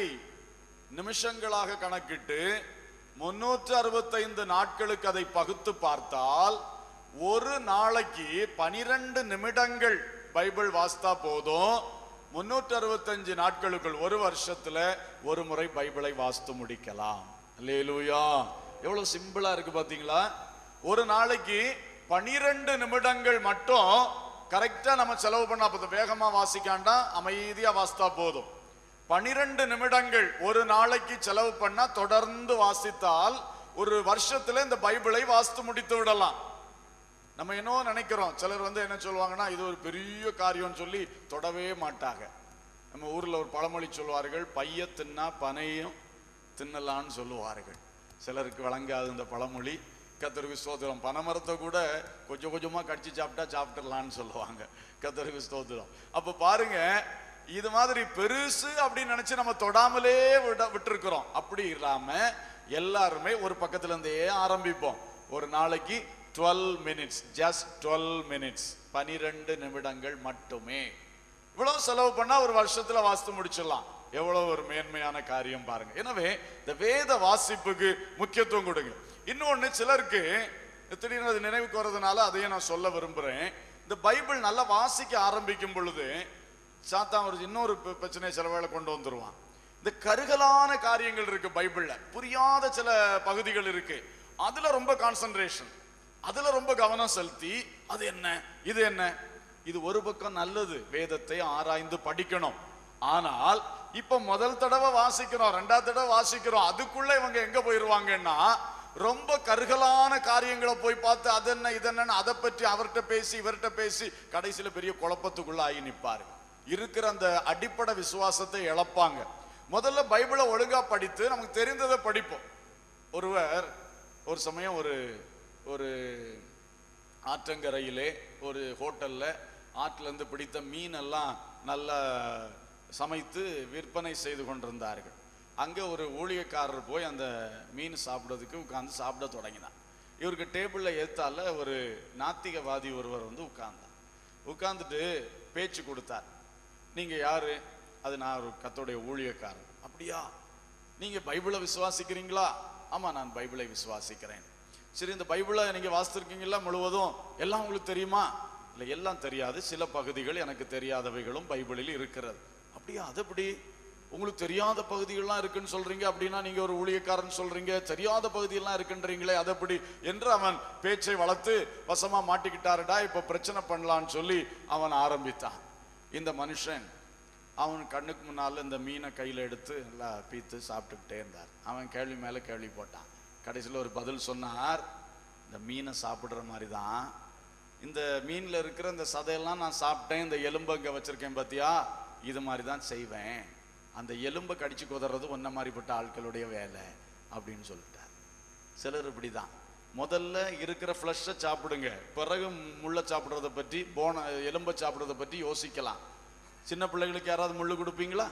நிமிஷங்களாக கணக்கிட்டு முன்னூற்று அறுபத்தைந்து நாட்களுக்கு அதை பகுத்து பார்த்தால் ஒரு நாளைக்கு பனிரெண்டு நிமிடங்கள் பைபிள் வாசித்தா போதும் முன்னூற்று அறுபத்தஞ்சு நாட்களுக்குள் ஒரு வருஷத்துல ஒரு முறை பைபிளை வாசித்து முடிக்கலாம் அல்லேலூயா எவ்வளவு சிம்பிளா இருக்கு பாத்தீங்களா ஒரு நாளைக்கு பனிரெண்டு நிமிடங்கள் மட்டும் கரெக்டா நம்ம செலவு பண்ணா போதும் வேகமா வாசிக்காண்டா அமைதியா வாசித்தா போதும் பனிரெண்டு நிமிடங்கள் ஒரு நாளைக்கு செலவு பண்ணா தொடர்ந்து வாசித்தால் ஒரு வருஷத்துல இந்த பைபிளை வாசித்து முடித்து விடலாம் நம்ம என்னவோ நினைக்கிறோம் சிலர் வந்து என்ன சொல்லுவாங்கன்னா இது ஒரு பெரிய காரியம்னு சொல்லி தொடவே மாட்டாங்க நம்ம ஊர்ல ஒரு பழமொழி சொல்வார்கள் பைய தின்னா பனையும் தின்னலான்னு சொல்லுவார்கள் சிலருக்கு வழங்காது இந்த பழமொழி கத்தருக்கு ஸ்தோத்திரம் பனைமரத்தை கூட கொஞ்சம் கொஞ்சமா கடிச்சு சாப்பிட்டா சாப்பிட்டுடலான்னு சொல்லுவாங்க கத்தருக்கு ஸ்தோத்திரம் அப்ப பாருங்க இது மாதிரி பெருசு அப்படின்னு நினைச்சு நம்ம தொடாமலே விட விட்டுருக்கிறோம் அப்படி இல்லாம எல்லாருமே ஒரு பக்கத்துல இருந்தே ஆரம்பிப்போம் ஒரு நாளைக்கு twelve minutes just twelve minutes பனிரெண்டு நிமிடங்கள் மட்டுமே இவ்வளவு செலவு பண்ணா ஒரு வருஷத்துல வாசித்து முடிச்சிடலாம் எவ்வளவு ஒரு மேன்மையான காரியம் பாருங்க எனவே இந்த வேத வாசிப்புக்கு முக்கியத்துவம் கொடுங்க இன்னொன்னு சிலருக்கு திடீர்னு அது நினைவுக்கு வர்றதுனால அதையும் நான் சொல்ல விரும்புறேன் இந்த பைபிள் நல்லா வாசிக்க ஆரம்பிக்கும் பொழுது சாத்தான் ஒரு இன்னொரு பி- பிரச்சனையை சில வேளை கொண்டு வந்துருவான் இந்த கருகலான காரியங்கள் இருக்கு பைபிள்ல புரியாத சில பகுதிகள் இருக்கு அதுல ரொம்ப கான்சென்ட்ரேஷன் அதுல ரொம்ப கவனம் செலுத்தி அது என்ன இது என்ன இது ஒரு பக்கம் நல்லது வேதத்தை ஆராய்ந்து படிக்கணும் ஆனால் இப்ப முதல் தடவை வாசிக்கிறோம் ரெண்டாவது தடவை வாசிக்கிறோம் அதுக்குள்ள இவங்க எங்க போயிருவாங்கன்னா ரொம்ப கருகலான காரியங்களை போய் பார்த்து அது என்ன இது என்னன்னு அதை பற்றி அவர்கிட்ட பேசி இவர்கிட்ட பேசி கடைசியில பெரிய குழப்பத்துக்குள்ள ஆகி நிப்பாரு இருக்கிற அந்த அடிப்படை விசுவாசத்தை இழப்பாங்க முதல்ல பைபிளை ஒழுங்கா படித்து நமக்கு தெரிந்ததை படிப்போம் ஒருவர் ஒரு சமயம் ஒரு ஒரு ஆற்றங்கரையிலே ஒரு ஹோட்டல்ல ஆற்றுல இருந்து பிடித்த மீனெல்லாம் நல்லா சமைத்து விற்பனை செய்து கொண்டிருந்தார்கள் அங்கே ஒரு ஊழியக்காரர் போய் அந்த மீன் சாப்பிட்றதுக்கு உட்கார்ந்து சாப்பிட தொடங்கினார் இவருக்கு டேபிளில் ஏத்தால ஒரு நாத்திகவாதி ஒருவர் வந்து உட்கார்ந்தார் உட்கார்ந்துட்டு பேச்சு கொடுத்தார் நீங்க யாரு அது நான் ஒரு கத்தோடைய ஊழியக்காரன் அப்படியா நீங்க பைபிளை விசுவாசிக்கிறீங்களா ஆமா நான் பைபிளை விசுவாசிக்கிறேன் சரி இந்த பைபிளை நீங்க வாசித்திருக்கீங்களா முழுவதும் எல்லாம் உங்களுக்கு தெரியுமா இல்ல எல்லாம் தெரியாது சில பகுதிகள் எனக்கு தெரியாதவைகளும் பைபிளில் இருக்கிறது அப்படியா அது எப்படி உங்களுக்கு தெரியாத பகுதிகள்லாம் இருக்குன்னு சொல்றீங்க அப்படின்னா நீங்க ஒரு ஊழியக்காரன் சொல்றீங்க தெரியாத பகுதியெல்லாம் இருக்குன்றீங்களே அது எப்படி என்று அவன் பேச்சை வளர்த்து வசமா மாட்டிக்கிட்டாருடா இப்ப பிரச்சனை பண்ணலான்னு சொல்லி அவன் ஆரம்பித்தான் இந்த மனுஷன் அவன் கண்ணுக்கு முன்னால இந்த மீனை கையில எடுத்து நல்லா பீத்து சாப்பிட்டுக்கிட்டே இருந்தார் அவன் கேள்வி மேல கேள்வி போட்டான் கடைசியில் ஒரு பதில் சொன்னார் இந்த மீனை சாப்பிடுற மாதிரி தான் இந்த மீன்ல இருக்கிற இந்த சதையெல்லாம் நான் சாப்பிட்டேன் இந்த எலும்பை இங்க வச்சிருக்கேன் பாத்தியா இது மாதிரி தான் செய்வேன் அந்த எலும்பை கடிச்சு குதறது ஒன்ன மாதிரிப்பட்ட ஆட்களுடைய வேலை அப்படின்னு சொல்லிட்டார் சிலர் இப்படிதான் முதல்ல இருக்கிற ஃப்ளஷை சாப்பிடுங்க பிறகு முள்ளை சாப்பிடுறத பற்றி போன எலும்பை சாப்பிடுறத பற்றி யோசிக்கலாம் சின்ன பிள்ளைகளுக்கு யாராவது முள்ளு கொடுப்பீங்களா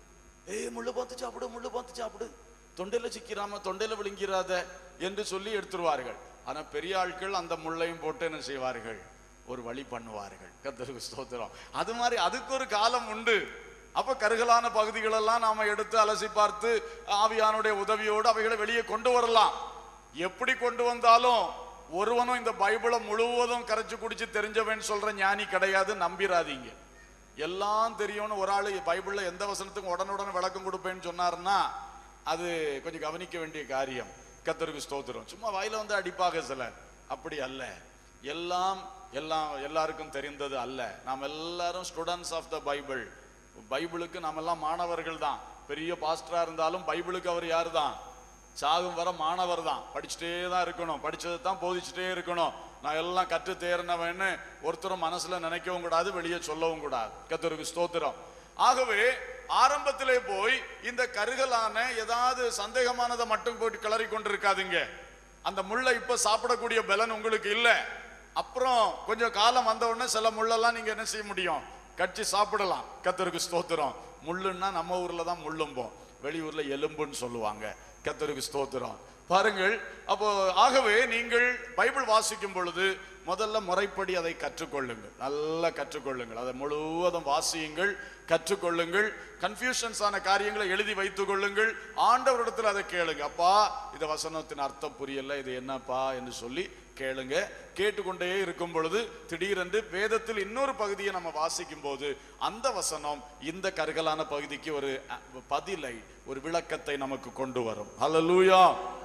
ஏய் முள்ளு பார்த்து சாப்பிடு முள்ளு பார்த்து சாப்பிடு தொண்டையில சிக்கிறாம தொண்டையில விழுங்கிறாத என்று சொல்லி எடுத்துருவார்கள் ஆனா பெரிய ஆட்கள் அந்த முள்ளையும் போட்டு என்ன செய்வார்கள் ஒரு வழி பண்ணுவார்கள் கர்த்தருக்கு ஸ்தோத்திரம் அது மாதிரி அதுக்கு ஒரு காலம் உண்டு அப்ப கருகலான பகுதிகளெல்லாம் நாம எடுத்து அலசி பார்த்து ஆவியானுடைய உதவியோடு அவைகளை வெளியே கொண்டு வரலாம் எப்படி கொண்டு வந்தாலும் ஒருவனும் இந்த பைபிளை முழுவதும் கரைச்சு குடிச்சு தெரிஞ்சவன் சொல்ற ஞானி கிடையாது நம்பிராதீங்க எல்லாம் தெரியும்னு ஒரு ஆளு பைபிள்ல எந்த வசனத்துக்கும் உடனுடன் விளக்கம் கொடுப்பேன்னு சொன்னாருன்னா அது கொஞ்சம் கவனிக்க வேண்டிய காரியம் கத்தருக்கு ஸ்தோத்திரம் சும்மா வாயில வந்து அடிப்பாக சிலர் அப்படி அல்ல எல்லாம் எல்லாம் எல்லாருக்கும் தெரிந்தது அல்ல நாம் எல்லாரும் ஸ்டூடெண்ட்ஸ் ஆஃப் த பைபிள் பைபிளுக்கு நாம் எல்லாம் மாணவர்கள் தான் பெரிய பாஸ்டரா இருந்தாலும் பைபிளுக்கு அவர் யார் தான் சாகும் வர மாணவர் தான் படிச்சுட்டே தான் இருக்கணும் படிச்சதை தான் போதிச்சுட்டே இருக்கணும் நான் எல்லாம் கற்று தேர்னவன்னு ஒருத்தரும் மனசுல நினைக்கவும் கூடாது வெளியே சொல்லவும் கூடாது கத்தருக்கு ஸ்தோத்திரம் ஆகவே ஆரம்பத்திலே போய் இந்த கருகலான ஏதாவது சந்தேகமானதை மட்டும் போட்டு கிளறி கொண்டிருக்காதீங்க அந்த முள்ளை இப்ப சாப்பிடக்கூடிய பலன் உங்களுக்கு இல்ல அப்புறம் கொஞ்சம் காலம் வந்த உடனே சில முள்ளெல்லாம் நீங்க என்ன செய்ய முடியும் கட்சி சாப்பிடலாம் கத்தருக்கு ஸ்தோத்திரம் முள்ளுன்னா நம்ம ஊர்ல தான் முள்ளும்போம் வெளியூர்ல எலும்புன்னு சொல்லுவாங்க கத்தருக்கு ஸ்தோத்திரம் பாருங்கள் அப்போ ஆகவே நீங்கள் பைபிள் வாசிக்கும் பொழுது முதல்ல முறைப்படி அதை கற்றுக்கொள்ளுங்கள் நல்லா கற்றுக்கொள்ளுங்கள் அதை முழுவதும் வாசியுங்கள் கற்றுக்கொள்ளுங்கள் கன்ஃபியூஷன்ஸ் ஆன காரியங்களை எழுதி வைத்துக் கொள்ளுங்கள் ஆண்டவரிடத்தில் அதை கேளுங்க அப்பா இந்த வசனத்தின் அர்த்தம் புரியல இது என்னப்பா என்று சொல்லி கேளுங்க கேட்டுக்கொண்டே இருக்கும் பொழுது திடீரென்று வேதத்தில் இன்னொரு பகுதியை நம்ம வாசிக்கும் போது அந்த வசனம் இந்த கருகலான பகுதிக்கு ஒரு அஹ், பதிலை ஒரு விளக்கத்தை நமக்கு கொண்டு வரும் ஹalleluya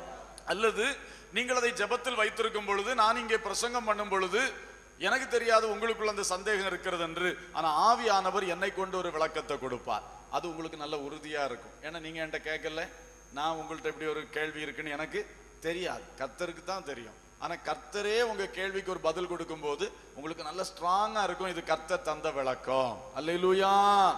அல்லது நீங்கள் அதை ஜெபத்தில் வைத்திருக்கும் பொழுது நான் இங்கே பிரசங்கம் பண்ணும் பொழுது எனக்கு தெரியாது உங்களுக்குள்ள அந்த சந்தேகம் இருக்கிறது என்று ஆனா ஆவியானவர் என்னை கொண்டு ஒரு விளக்கத்தை கொடுப்பார் அது உங்களுக்கு நல்ல உறுதியா இருக்கும் ஏன்னா நீங்க என்கிட்ட கேட்கல நான் உங்கள்ட்ட இப்படி ஒரு கேள்வி இருக்குன்னு எனக்கு தெரியாது கர்த்தருக்கு தான் தெரியும் ஆனா கர்த்தரே உங்க கேள்விக்கு ஒரு பதில் கொடுக்கும்போது உங்களுக்கு நல்ல ஸ்ட்ராங்கா இருக்கும் இது கர்த்தர் தந்த விளக்கம் அல்லேலூயா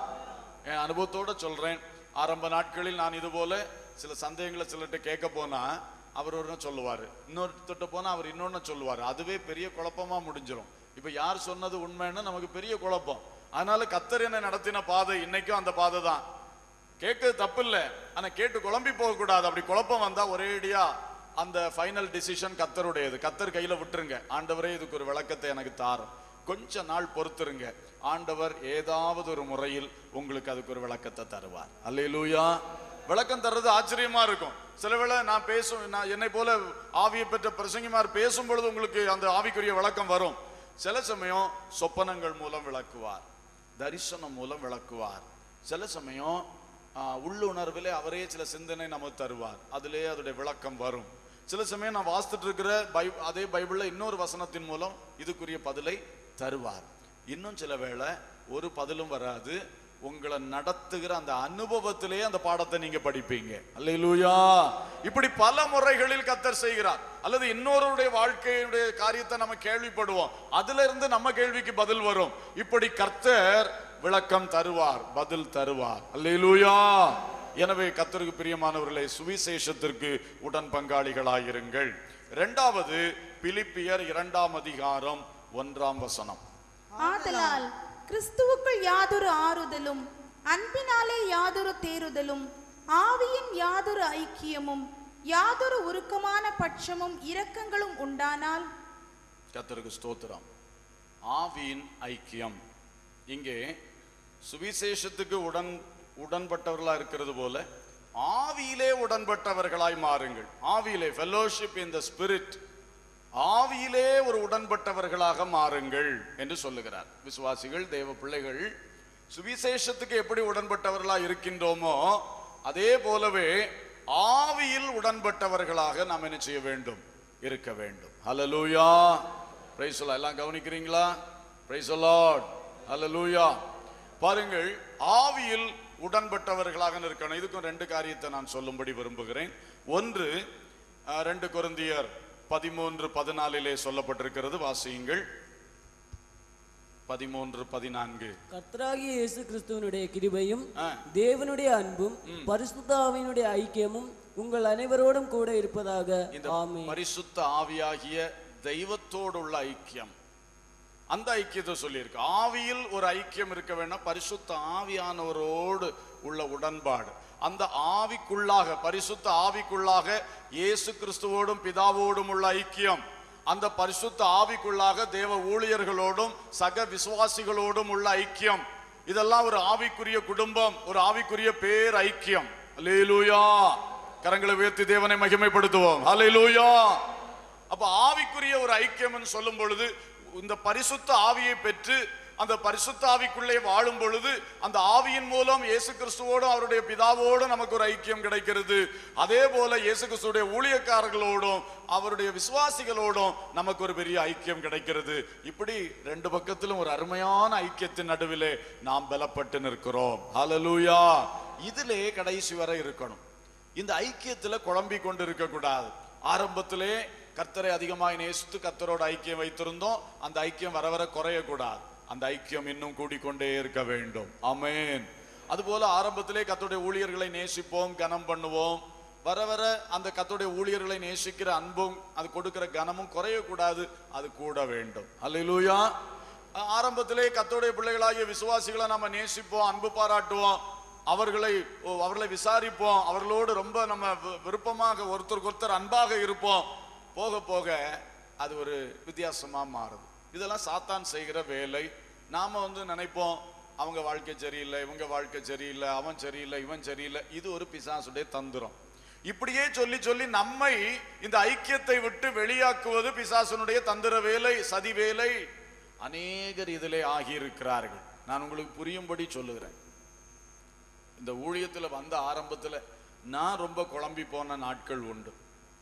என் அனுபவத்தோட சொல்றேன் ஆரம்ப நாட்களில் நான் இது போல சில சந்தேகங்களை சிலர்கிட்ட கேட்க போனா அவர் ஒன்று சொல்லுவாரு இன்னொருத்தட்ட போனா அவர் இன்னொன்னு சொல்லுவாரு அதுவே பெரிய குழப்பமா முடிஞ்சிரும் இப்ப யார் சொன்னது உண்மைன்னு நமக்கு பெரிய குழப்பம் அதனால கத்தர் என்ன நடத்தின பாதை இன்னைக்கும் அந்த பாதை தான் கேட்கறது தப்பு இல்ல ஆனா கேட்டு குழம்பி போக கூடாது அப்படி குழப்பம் வந்தா ஒரேடியா அந்த ஃபைனல் டிசிஷன் கத்தருடையது கத்தர் கையில விட்டுருங்க ஆண்டவரே இதுக்கு ஒரு விளக்கத்தை எனக்கு தாரும் கொஞ்ச நாள் பொறுத்துருங்க ஆண்டவர் ஏதாவது ஒரு முறையில் உங்களுக்கு அதுக்கு ஒரு விளக்கத்தை தருவார் அல்லேலூயா விளக்கம் தர்றது ஆச்சரியமா இருக்கும் சில வேளை நான் பேசும் நான் என்னை போல ஆவியை பெற்ற பிரசங்கிமார் பேசும் பொழுது உங்களுக்கு அந்த ஆவிக்குரிய விளக்கம் வரும் சில சமயம் சொப்பனங்கள் மூலம் விளக்குவார் தரிசனம் மூலம் விளக்குவார் சில சமயம் ஆ, உள்ளுணர்விலே அவரே சில சிந்தனை நமக்கு தருவார் அதிலே அதோடைய விளக்கம் வரும் சில சமயம் நான் வாசித்துட்டு இருக்கிற பை அதே பைபிள்ல இன்னொரு வசனத்தின் மூலம் இதுக்குரிய பதிலை தருவார் இன்னும் சில வேளை ஒரு பதிலும் வராது உங்களை நடத்துகிற அந்த அனுபவத்திலே அந்த பாடத்தை நீங்க படிப்பீங்க அல்லேலூயா இப்படி பல முறைகளில் கத்தர் செய்கிறார் அல்லது இன்னொருடைய வாழ்க்கையுடைய காரியத்தை நம்ம கேள்விப்படுவோம் அதுல இருந்து நம்ம கேள்விக்கு பதில் வரும் இப்படி கர்த்தர் விளக்கம் தருவார் பதில் தருவார் அல்லேலூயா எனவே கர்த்தருக்கு பிரியமானவர்களே சுவிசேஷத்திற்கு உடன் பங்காளிகளாயிருங்கள் இரண்டாவது பிலிப்பியர் இரண்டாம் அதிகாரம் ஒன்றாம் வசனம் ஆதலால் கிறிஸ்துவுக்குள் யாதொரு ஆறுதலும் அன்பினாலே யாதொரு தேறுதலும் ஆவியின் யாதொரு ஐக்கியமும் யாதொரு உருக்கமான பட்சமும் இரக்கங்களும் உண்டானால் கர்த்தருக்கு ஸ்தோத்திரம் ஆவியின் ஐக்கியம் இங்கே சுவிசேஷத்துக்கு உடன் உடன்பட்டவர்களா இருக்கிறது போல ஆவியிலே உடன்பட்டவர்களாய் மாறுங்கள் ஆவியிலே ஃபெல்லோஷிப் இன் த ஸ்பிரிட் ஆவியிலே ஒரு உடன்பட்டவர்களாக மாறுங்கள் என்று சொல்லுகிறார் விசுவாசிகள் தேவ பிள்ளைகள் சுவிசேஷத்துக்கு எப்படி உடன்பட்டவர்களா இருக்கின்றோமோ அதே போலவே ஆவியில் உடன்பட்டவர்களாக நாம் என்ன செய்ய வேண்டும் இருக்க வேண்டும் ஹalleluya பிரைஸ் எல்லாம் கவனிக்கிறீங்களா பிரைஸ் லார்ட் ஹalleluya பாருங்கள் ஆவியில் உடன்பட்டவர்களாக இருக்கணும் இதுக்கும் ரெண்டு காரியத்தை நான் சொல்லும்படி விரும்புகிறேன் ஒன்று அஹ், ரெண்டு கொரிந்தியர் பதிமூன்று பதினாலிலே சொல்லப்பட்டிருக்கிறது வாசியுங்கள் பதிமூன்று பதினான்கு கர்த்தராகிய இயேசு கிறிஸ்துவனுடைய கிருபையும் ஆ. தேவனுடைய அன்பும் பரிசுத்த ஆவியினுடைய ஐக்கியமும் உங்கள் அனைவரோடும் கூட இருப்பதாக இந்த ஆமென் பரிசுத்த ஆவியாகிய தெய்வத்தோடு உள்ள ஐக்கியம் அந்த ஐக்கியத்தை சொல்லியிருக்கு ஆவியில் ஒரு ஐக்கியம் இருக்க வேண்டாம் பரிசுத்த ஆவியானவரோடு உள்ள உடன்பாடு அந்த ஆவிக்குள்ளாக பரிசுத்த ஆவிக்குள்ளாக இயேசு கிறிஸ்துவோடும் பிதாவோடும் உள்ள ஐக்கியம் அந்த பரிசுத்த ஆவிக்குள்ளாக தேவ ஊழியர்களோடும் சக விசுவாசிகளோடும் உள்ள ஐக்கியம் இதெல்லாம் ஒரு ஆவிக்குரிய குடும்பம் ஒரு ஆவிக்குரிய பேர் ஐக்கியம் அல்லேலூயா கரங்களை உயர்த்தி தேவனை மகிமைப்படுத்துவோம் அல்லேலூயா அப்ப ஆவிக்குரிய ஒரு ஐக்கியம்னு சொல்லும் பொழுது இந்த பரிசுத்த ஆவியை பெற்று அந்த பரிசுத்த ஆவிக்குள்ளே வாழும் பொழுது அந்த ஆவியின் மூலம் இயேசு கிறிஸ்துவோடும் அவருடைய பிதாவோடும் நமக்கு ஒரு ஐக்கியம் கிடைக்கிறது அதே போல இயேசு கிறிஸ்துடைய ஊழியக்காரர்களோடும் அவருடைய விசுவாசிகளோடும் நமக்கு ஒரு பெரிய ஐக்கியம் கிடைக்கிறது இப்படி ரெண்டு பக்கத்திலும் ஒரு அருமையான ஐக்கியத்தின் நடுவிலே நாம் பலப்பட்டு நிற்கிறோம் ஹalleluya இதிலே கடைசி வரை இருக்கணும் இந்த ஐக்கியத்துல குழம்பி கொண்டு இருக்க கூடாது ஆரம்பத்திலே கர்த்தரை அதிகமாய் நேசித்து கர்த்தரோட ஐக்கியம் வைத்திருந்தோம் அந்த ஐக்கியம் வர வர குறையக்கூடாது அந்த ஐக்கியம் இன்னும் கூடிக்கொண்டே இருக்க வேண்டும் ஆமென் அதுபோல ஆரம்பத்திலே கர்த்தருடைய ஊழியர்களை நேசிப்போம் கனம் பண்ணுவோம் வர வர அந்த கர்த்தருடைய ஊழியர்களை நேசிக்கிற அன்பும் அது கொடுக்கிற கனமும் குறையக்கூடாது அது கூட வேண்டும் அல்லேலூயா ஆரம்பத்திலே கர்த்தருடைய பிள்ளைகளாகிய விசுவாசிகளை நாம நேசிப்போம் அன்பு பாராட்டுவோம் அவர்களை ஓ, அவர்களை விசாரிப்போம் அவர்களோடு ரொம்ப நம்ம வி- விருப்பமாக ஒருத்தருக்கு ஒருத்தர் அன்பாக இருப்போம் போக போக அது ஒரு வித்தியாசமா மாறுது இதெல்லாம் சாத்தான் செய்கிற வேலை நாம வந்து நினைப்போம் அவங்க வாழ்க்கை சரியில்லை இவங்க வாழ்க்கை சரியில்லை அவன் சரியில்லை இவன் சரியில்லை இது ஒரு பிசாசுடைய தந்திரம் இப்படியே சொல்லி சொல்லி நம்மை இந்த ஐக்கியத்தை விட்டு வெளியாக்குவது பிசாசனுடைய தந்திர வேலை சதி வேலை அநேகர் இதிலே ஆகியிருக்கிறார்கள் நான் உங்களுக்கு புரியும்படி சொல்லுகிறேன் இந்த ஊழியத்துல வந்த ஆரம்பத்துல நான் ரொம்ப குழம்பி போன நாட்கள் உண்டு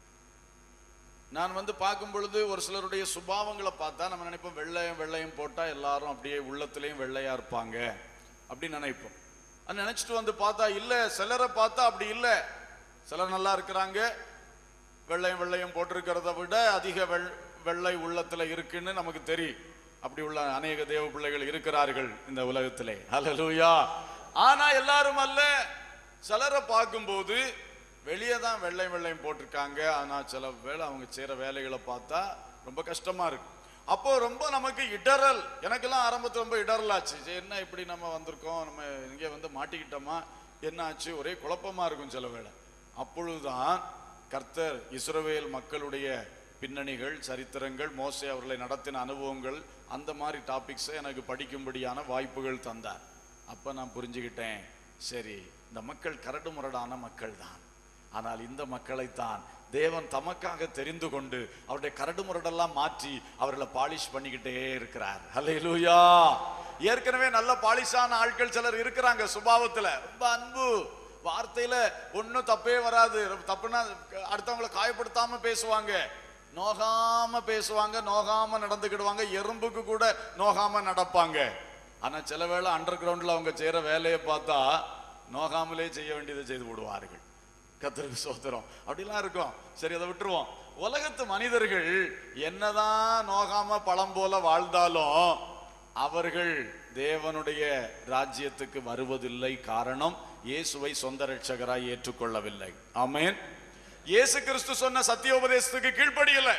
நான் வந்து பார்க்கும் பொழுது ஒரு சிலருடைய சுபாவங்களை பார்த்தா நம்ம நினைப்போம் வெள்ளையும் வெள்ளையும் போட்டா எல்லாரும் அப்படியே உள்ளத்திலையும் வெள்ளையா இருப்பாங்க அப்படின்னு நினைப்போம் அது நினைச்சிட்டு வந்து பார்த்தா இல்ல சிலரை பார்த்தா அப்படி இல்ல சிலர் நல்லா இருக்கிறாங்க வெள்ளையும் வெள்ளையும் போட்டிருக்கிறத விட அதிக வெள் வெள்ளை உள்ளத்துல இருக்குன்னு நமக்கு தெரியும் அப்படி உள்ள அநேக தேவ பிள்ளைகள் இருக்கிறார்கள் இந்த உலகத்திலே ஹalleluya ஆனா எல்லாரும் அல்ல சிலரை பார்க்கும்போது வெளியே தான் வெள்ளை வெள்ளையும் போட்டிருக்காங்க ஆனா சில வேளை அவங்க செய்யற வேலைகளை பார்த்தா ரொம்ப கஷ்டமா இருக்கு அப்போ ரொம்ப நமக்கு இடறல் எனக்கெல்லாம் ஆரம்பத்துல ரொம்ப இடறல் ஆச்சு சரி, என்ன இப்படி நம்ம வந்திருக்கோம் நம்ம இங்கே வந்து மாட்டிக்கிட்டோமா என்ன ஆச்சு ஒரே குழப்பமா இருக்கும் சில வேளை அப்பொழுதுதான் கர்த்தர் இஸ்ரவேல் மக்களுடைய பின்னணிகள் சரித்திரங்கள் மோசே அவர்களை நடத்தின அனுபவங்கள் அந்த மாதிரி டாபிக்ஸை எனக்கு படிக்கும்படியான வாய்ப்புகள் தந்தார் அப்ப நான் புரிஞ்சுக்கிட்டேன் சரி இந்த மக்கள் கரடு முரடான மக்கள் தான் ஆனால் இந்த மக்களைத்தான் தேவன் தமக்காக தெரிந்து கொண்டு அவருடைய கரடு முரடெல்லாம் மாற்றி அவர்களை பாலிஷ் பண்ணிக்கிட்டே இருக்கிறார் ஹalleluya ஏற்கனவே நல்ல பாலிஷான ஆட்கள் சிலர் இருக்கிறாங்க சுபாவத்துல ரொம்ப அன்பு வார்த்தையில ஒண்ணும் தப்பே வராது தப்புனா அடுத்தவங்களை காயப்படுத்தாம பேசுவாங்க நோகாம பேசுவாங்க நோகாம நடந்துக்கிடுவாங்க எறும்புக்கு கூட நோகாம நடப்பாங்க ஆனா சில வேளை அண்டர் கிரவுண்ட்ல அவங்க செய்யற வேலையை பார்த்தா நோகாமலே செய்ய வேண்டியதை செய்து விடுவார்கள் கத்தருக்கு சோத்திரம் அப்படிலாம் இருக்கும் சரி அதை விட்டுருவோம் உலகத்து மனிதர்கள் என்னதான் நோகாம பழம் போல வாழ்ந்தாலும் அவர்கள் தேவனுடைய ராஜ்யத்துக்கு வருவதில்லை காரணம் இயேசுவை சொந்த ரட்சகராய் ஏற்றுக்கொள்ளவில்லை ஆமென் இயேசு கிறிஸ்து சொன்ன சத்தியோபதேசத்துக்கு கீழ்ப்படியல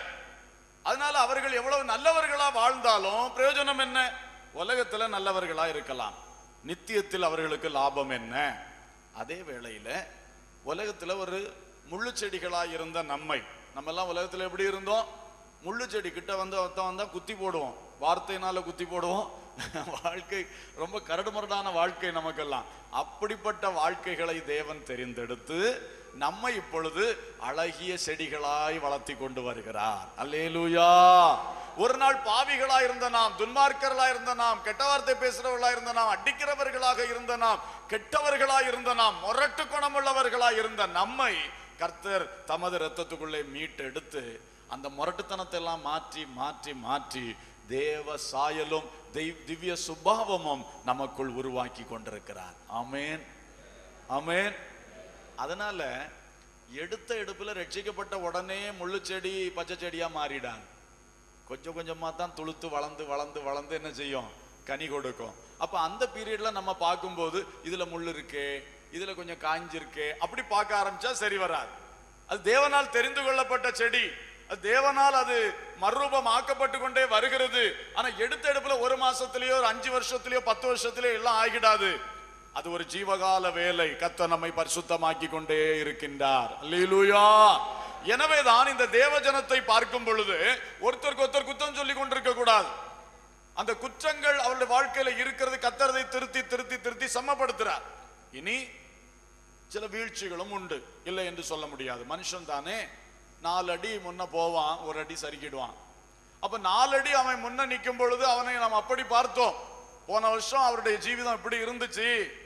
அதனால அவர்கள் எவ்வளவு நல்லவர்களா வாழ்ந்தாலும் பிரயோஜனம் என்ன உலகத்துல நல்லவர்களா இருக்கலாம் நித்தியத்தில் அவர்களுக்கு லாபம் என்ன அதே வேளையில உலகத்துல ஒரு முள்ளு செடிகளா இருந்த நம்மை நம்ம எல்லாம் உலகத்துல எப்படி இருந்தோம் முள்ளு செடி கிட்ட வந்து ஒருத்தன் வந்தா குத்தி போடுவோம் வார்த்தையினால குத்தி போடுவோம் வாழ்க்கை ரொம்ப கரடுமுரடான வாழ்க்கை நமக்கெல்லாம் அப்படிப்பட்ட வாழ்க்கைகளை தேவன் தெரிந்தெடுத்து நம்மை இப்பொழுது அழகிய செடிகளாய் வளர்த்தி கொண்டு வருகிறார் அல்லேலூயா ஒரு நாள் பாவிகளா இருந்த நாம் துன்மார்க்கர்களா இருந்த நாம் கெட்ட வார்த்தை பேசுறவர்களா இருந்த நாம் அடிக்கிறவர்களாக இருந்த நாம் கெட்டவர்களா இருந்த நாம் முரட்டு குணமுள்ளவர்களா இருந்த நம்மை கர்த்தர் தமது இரத்தத்துக்குள்ளே மீட்டெடுத்து அந்த முரட்டுத்தனத்தை எல்லாம் மாற்றி மாற்றி மாற்றி தேவ சாயலும் தெய்வ- திவ்ய சுபாவமும் நமக்குள் உருவாக்கி கொண்டிருக்கிறார் ஆமென் ஆமென் அதனால எடுத்த எடுப்புல ரட்சிக்கப்பட்ட உடனே முள்ளு செடி பச்சை செடியா மாறிடான் கொஞ்சம் கொஞ்சமா தான் துளுத்து வளர்ந்து வளர்ந்து வளர்ந்து என்ன செய்யும் கனி கொடுக்கும் அப்ப அந்த பீரியட்ல நம்ம பார்க்கும்போது இதுல முள் இருக்கே இதுல கொஞ்சம் காஞ்சிருக்கே அப்படி பார்க்க ஆரம்பிச்சா சரி வராது அது தேவனால் தெரிந்து கொள்ளப்பட்ட செடி அது தேவனால் அது மறுரூபம் ஆக்கப்பட்டு கொண்டே வருகிறது ஆனா எடுத்த எடுப்புல ஒரு மாசத்திலேயோ ஒரு அஞ்சு வருஷத்திலேயோ பத்து வருஷத்திலேயோ எல்லாம் ஆகிடாது அது ஒரு ஜீவகால வேலை கத்த நம்மை பரிசுத்தமாக்கி கொண்டே இருக்கின்றார் அல்லேலூயா எனவே தான் இந்த தேவஜனத்தை பார்க்கும் பொழுது ஒருத்தருக்கு ஒருத்தர் குத்தம் சொல்லி கொண்டிருக்க கூடாது அந்த குற்றங்கள் அவருடைய வாழ்க்கையில இருக்கிறது கத்தரதை திருத்தி திருத்தி திருத்தி சமப்படுத்துறார் இனி சில வீழ்ச்சிகளும் உண்டு இல்லை என்று சொல்ல முடியாது மனுஷன் தானே நாலு அடி முன்ன போவான் ஒரு அடி சறுக்கிடுவான் அப்ப நாலு அடி அவன் முன்ன நிற்கும் பொழுது அவனை நாம் அப்படி பார்த்தோம் போன வருஷம் அவருடைய ஜீவிதம் இப்படி இருந்துச்சு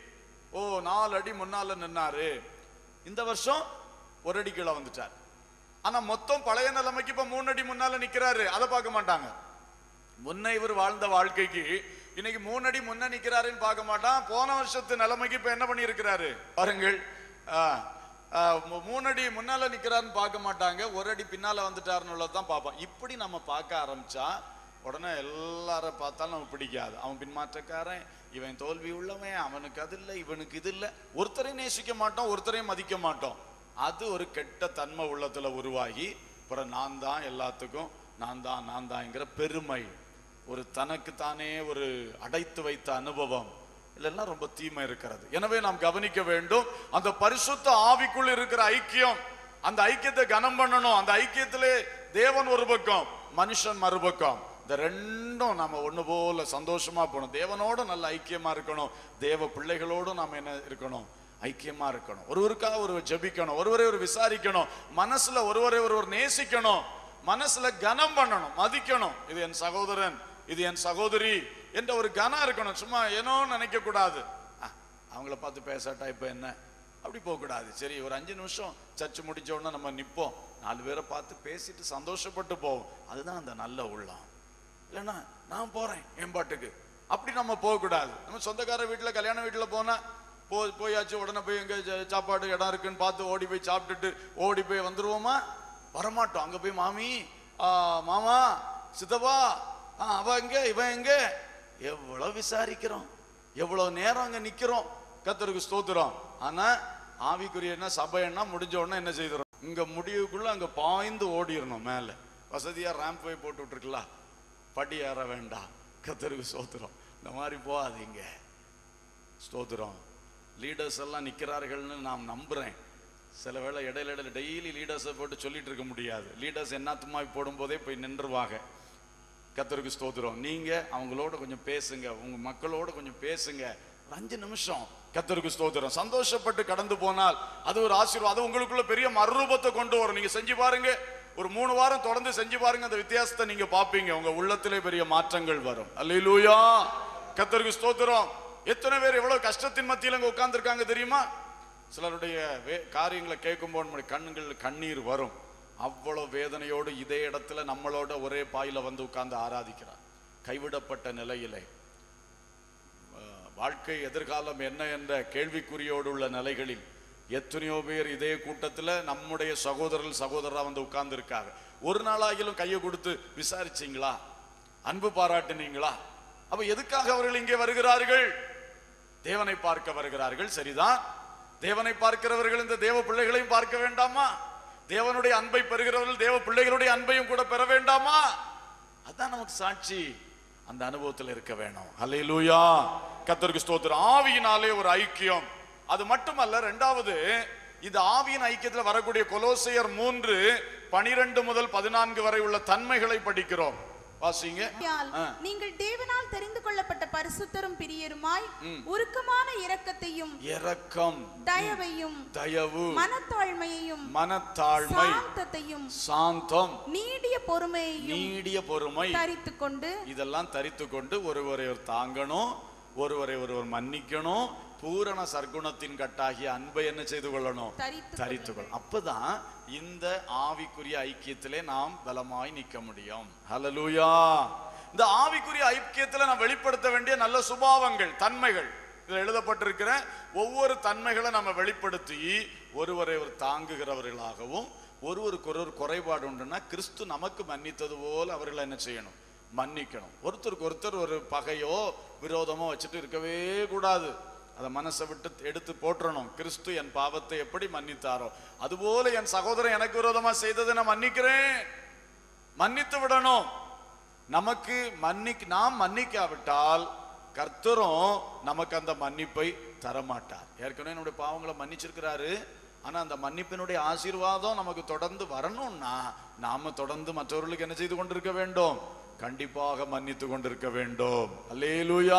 ஓ நாலு அடி முன்னால நின்னாரு இந்த வருஷம் ஒரு அடி கீழே வந்துட்டார் ஆனா மொத்தம் பழைய நிலைமைக்கு இப்ப மூணு அடி முன்னால நிக்கிறாரு அதை பார்க்க மாட்டாங்க முன்ன இவர் வாழ்ந்த வாழ்க்கைக்கு இன்னைக்கு மூணு அடி முன்ன நிக்கிறாருன்னு பார்க்க மாட்டான் போன வருஷத்து நிலைமைக்கு இப்ப என்ன பண்ணி இருக்கிறாரு பாருங்கள் ஆ, ஆ, மூ- மூணு அடி முன்னால நிக்கிறாருன்னு பார்க்க மாட்டாங்க ஒரு அடி பின்னால வந்துட்டாருன்னு உள்ளதான் பார்ப்போம் இப்படி நம்ம பார்க்க ஆரம்பிச்சா உடனே எல்லாரும் பார்த்தாலும் நமக்கு பிடிக்காது அவன் பின்மாற்றக்காரன் இவன் தோல்வி உள்ளவன் அவனுக்கு அது இல்லை இவனுக்கு இது இல்லை ஒருத்தரையும் நேசிக்க மாட்டோம் ஒருத்தரையும் மதிக்க மாட்டோம் அது ஒரு கெட்ட தன்மை உள்ளத்துல உருவாகி அப்புறம் நான் தான் எல்லாத்துக்கும் நான் தான் நான் தான்ங்கிற பெருமை ஒரு தனக்கு தானே ஒரு அடைத்து வைத்த அனுபவம் இதெல்லாம் ரொம்ப தீமை இருக்கிறது எனவே நாம் கவனிக்க வேண்டும் அந்த பரிசுத்த ஆவிக்குள் இருக்கிற ஐக்கியம் அந்த ஐக்கியத்தை கனம் பண்ணணும் அந்த ஐக்கியத்திலே தேவன் ஒரு பக்கம் மனுஷன் மறுபக்கம் இந்த ரெண்டும் நம்ம ஒண்ணு போல சந்தோஷமா போகணும் தேவனோட நல்ல ஐக்கியமா இருக்கணும் தேவ பிள்ளைகளோடும் நாம என்ன இருக்கணும் ஐக்கியமா இருக்கணும் ஒருவருக்காக ஒருவர் ஜெபிக்கணும் ஒருவரை ஒரு விசாரிக்கணும் மனசுல ஒருவரை ஒருவர் நேசிக்கணும் மனசுல கனம் பண்ணணும் மதிக்கணும் இது என் சகோதரன் இது என் சகோதரி என்ற ஒரு கனம் இருக்கணும் சும்மா ஏனோ நினைக்க கூடாது அஹ், அவங்கள பார்த்து பேசாட்டா இப்ப என்ன அப்படி போகக்கூடாது சரி ஒரு அஞ்சு நிமிஷம் சர்ச்சு முடிச்ச உடனே நம்ம நிப்போம் நாலு பேரை பார்த்து பேசிட்டு சந்தோஷப்பட்டு போவோம் அதுதான் அந்த நல்ல உள்ளம் இல்லைன்னா நான் போறேன் என் பாட்டுக்கு அப்படி நம்ம போகக்கூடாது நம்ம சொந்தக்கார வீட்டுல கல்யாண வீட்டுல போனா போ போயாச்சு உடனே போய் எங்க ச- சாப்பாடு இடம் இருக்குன்னு பார்த்து ஓடி போய் சாப்பிட்டுட்டு ஓடி போய் வந்துருவோமா வரமாட்டோம் அங்க போய் மாமி ஆ, மாமா சித்தப்பா ஆ, அவ எங்க இவன் எங்க எவ்வளவு விசாரிக்கிறோம் எவ்வளவு நேரம் அங்க நிக்கிறோம் கத்தருக்கு ஸ்தோத்திரம் ஆனா ஆவிக்குரியன்னா சபைன்னா முடிஞ்ச உடனே என்ன செய்துறோம் இங்க முடிவுக்குள்ள அங்க பாய்ந்து ஓடிடணும் மேல வசதியா ரேம்ப் போய் போட்டு விட்டுருக்கலாம் படி ஏற வேண்டாம் கத்தருக்கு ஸ்தோத்திரம் இந்த மாதிரி போகாதீங்க ஸ்தோத்திரம் லீடர்ஸ் எல்லாம் நிக்கிறார்கள்னு நான் நம்புறேன் சில வேளை இடையில இடையில டெய்லி லீடர்ஸை போட்டு சொல்லிட்டு இருக்க முடியாது லீடர்ஸ் என்னத்துமா போடும்போதே போய் நின்றுவாங்க கத்தருக்கு ஸ்தோத்திரம் நீங்க அவங்களோட கொஞ்சம் பேசுங்க உங்க மக்களோட கொஞ்சம் பேசுங்க ஒரு அஞ்சு நிமிஷம் கத்தருக்கு ஸ்தோத்திரம் சந்தோஷப்பட்டு கடந்து போனால் அது ஒரு ஆசீர்வாதம் அது உங்களுக்குள்ள பெரிய மறுரூபத்தை கொண்டு வரும் நீங்க செஞ்சு பாருங்க ஒரு மூணு வாரம் தொடர்ந்து செஞ்சு பாருங்க அந்த வித்தியாசத்தை நீங்க பாப்பீங்க உங்க உள்ளத்திலே பெரிய மாற்றங்கள் வரும் அல்லேலூயா கத்தருக்கு ஸ்தோத்திரம் எத்தனை பேர் எவ்வளவு கஷ்டத்தின் மத்தியில அங்க உட்கார்ந்துருக்காங்க தெரியுமா சிலருடைய வே காரியங்களை கேட்கும்போது நம்முடைய கண்கள் கண்ணீர் வரும் அவ்வளவு வேதனையோடு இதே இடத்துல நம்மளோட ஒரே பாயில வந்து உட்கார்ந்து ஆராதிக்கிறார் கைவிடப்பட்ட நிலையிலே அஹ், வாழ்க்கை எதிர்காலம் என்ன என்ற கேள்விக்குறியோடு உள்ள நிலைகளில் எத்தனையோ பேர் இதே கூட்டத்துல நம்முடைய சகோதரர்கள் சகோதரரா வந்து உட்கார்ந்து இருக்காங்க ஒரு நாளாகிலும் கையை கொடுத்து விசாரிச்சீங்களா அன்பு பாராட்டினீங்களா அப்ப எதுக்காக அவர்கள் இங்கே வருகிறார்கள் தேவனை பார்க்க வருகிறார்கள் சரிதான் தேவனை பார்க்கிறவர்கள் இந்த தேவ பிள்ளைகளையும் பார்க்க வேண்டாமா தேவனுடைய அன்பை பெறுகிறவர்கள் தேவ பிள்ளைகளுடைய அன்பையும் கூட பெற வேண்டாமா அதான் நமக்கு சாட்சி அந்த அனுபவத்தில் இருக்க வேணும் அல்லேலூயா கத்தருக்கு ஸ்தோத்திரம் ஆவியினாலே ஒரு ஐக்கியம் அது மட்டுமல்ல ரெண்டாவது இது ஆவியின் ஐக்கியத்தில் வரக்கூடிய கொலோசையர் மூன்று பனிரெண்டு முதல் பதினான்கு வரை உள்ள தன்மைகளை படிக்கிறோம் வாசிங்க ஆகையால் ஆ. நீங்கள் தேவனால் தெரிந்து கொள்ளப்பட்ட பரிசுத்தரும் பிரியருமாய் உருக்கமான இரக்கத்தையும் இரக்கம் தயவையும் தயவு மனத்தாழ்மையையும் மனத்தாழ்மை சாந்தத்தையும் சாந்தம் நீடிய பொறுமையையும் நீடிய பொறுமை தரித்துக் கொண்டு இதெல்லாம் தரித்து கொண்டு ஒருவரை ஒரு தாங்கணும் ஒருவரை ஒருவர் மன்னிக்கணும் பூரண சர்க்குணத்தின் கட்டாகிய அன்பை என்ன செய்து கொள்ளணும் தரித்து தரித்து கொள்ளணும் அப்பதான் இந்த ஆவிக்குரிய ஐக்கியத்திலே நாம் பலமாய் நிற்க முடியும் ஹalleluya இந்த ஆவிக்குரிய ஐக்கியத்துல நாம் வெளிப்படுத்த வேண்டிய நல்ல சுபாவங்கள் தன்மைகள் இதுல எழுதப்பட்டிருக்கிற ஒவ்வொரு தன்மைகளை நம்ம வெளிப்படுத்தி ஒருவரை ஒரு தாங்குகிறவர்களாகவும் ஒருவருக்கு ஒரு குறைபாடு உண்டுன்னா கிறிஸ்து நமக்கு மன்னித்தது போல அவர்களை என்ன செய்யணும் மன்னிக்கணும் ஒருத்தருக்கு ஒருத்தர் ஒரு பகையோ விரோதமோ வச்சுட்டு இருக்கவே கூடாது அதை மனசை விட்டு எடுத்து போட்டுறணும் கிறிஸ்து என் பாவத்தை எப்படி மன்னித்தாரோ அதுபோல என் சகோதரன் எனக்கு விரோதமா செய்ததை நான் மன்னிக்கிறேன் மன்னித்து விடணும் நமக்கு மன்னிக் நாம் மன்னிக்காவிட்டால் கர்த்தரும் நமக்கு அந்த மன்னிப்பை தரமாட்டார் ஏற்கனவே என்னுடைய பாவங்களை மன்னிச்சிருக்கிறாரு ஆனா அந்த மன்னிப்பினுடைய ஆசீர்வாதம் நமக்கு தொடர்ந்து வரணும்னா நாம தொடர்ந்து மற்றவர்களுக்கு என்ன செய்து கொண்டிருக்க வேண்டும் கண்டிப்பாக மன்னித்து கொண்டிருக்க வேண்டும் அல்லேலூயா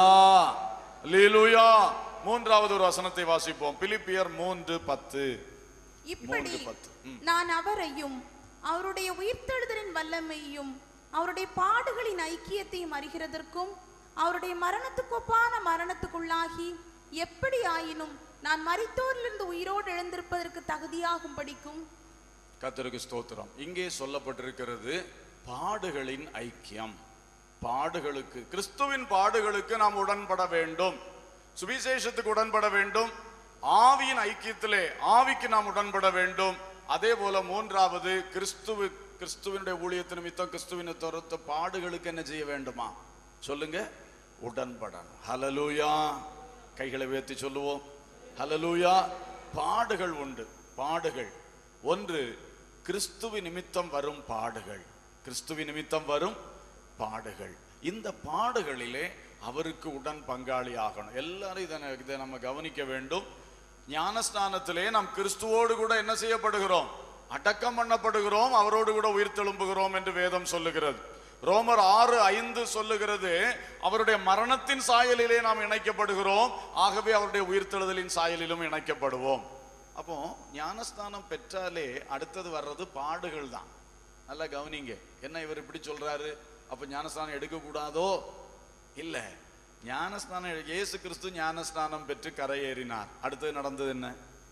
அல்லேலூயா மூன்றாவது ஒரு வசனத்தை வாசிப்போம் பிலிப்பியர் மூன்று பத்து இப்படி மூன்று பத்து. ம். நான் அவரையும் அவருடைய உயிர்த்தெழுதலின் வல்லமையையும் அவருடைய பாடுகளின் ஐக்கியத்தையும் அறிகிறதற்கும் அவருடைய மரணத்துக்கொப்பான மரணத்துக்குள்ளாகி எப்படி ஆயினும் நான் மரித்தோரிலிருந்து உயிரோடு எழுந்திருப்பதற்கு தகுதியாகும் படிக்கும் கர்த்தருக்கு ஸ்தோத்திரம் இங்கே சொல்லப்பட்டிருக்கிறது பாடுகளின் ஐக்கியம் பாடுகளுக்கு கிறிஸ்துவின் பாடுகளுக்கு நாம் உடன்பட வேண்டும் சுவிசேஷத்துக்கு உடன்பட வேண்டும் ஆவியின் ஐக்கியத்திலே ஆவிக்கு நாம் உடன்பட வேண்டும் அதே போல மூன்றாவது கிறிஸ்துவ கிறிஸ்துவனுடைய ஊழியத்து நிமித்தம் கிறிஸ்துவின் துரத்த பாடுகளுக்கு என்ன செய்ய வேண்டுமா சொல்லுங்க உடன்படணும் ஹலலூயா கைகளை உயர்த்தி சொல்லுவோம் ஹலலூயா பாடுகள் உண்டு பாடுகள் ஒன்று கிறிஸ்துவ நிமித்தம் வரும் பாடுகள் கிறிஸ்துவ நிமித்தம் வரும் பாடுகள் இந்த பாடுகளிலே அவருக்கு உடன் பங்காளி ஆகணும் எல்லாரும் இதை இதை நம்ம கவனிக்க வேண்டும் ஞானஸ்நானத்திலே நாம் கிறிஸ்துவோடு கூட என்ன செய்யப்படுகிறோம் அடக்கம் பண்ணப்படுகிறோம் அவரோடு கூட உயிர்த்தெழும்புகிறோம் என்று வேதம் சொல்லுகிறது ரோமர் ஆறு ஐந்து சொல்லுகிறது அவருடைய மரணத்தின் சாயலிலே நாம் இணைக்கப்படுகிறோம் ஆகவே அவருடைய உயிர்த்தெழுதலின் சாயலிலும் இணைக்கப்படுவோம் அப்போ ஞானஸ்தானம் பெற்றாலே அடுத்தது வர்றது பாடுகள் தான் நல்லா கவனிங்க என்ன இவர் இப்படி சொல்றாரு அப்ப ஞானஸ்தானம் எடுக்க கூடாதோ இல்ல ஞானஸ்தானம் எடு- இயேசு கிறிஸ்து ஞானஸ்தானம் பெற்று கரையேறினார் அடுத்தது நடந்தது என்ன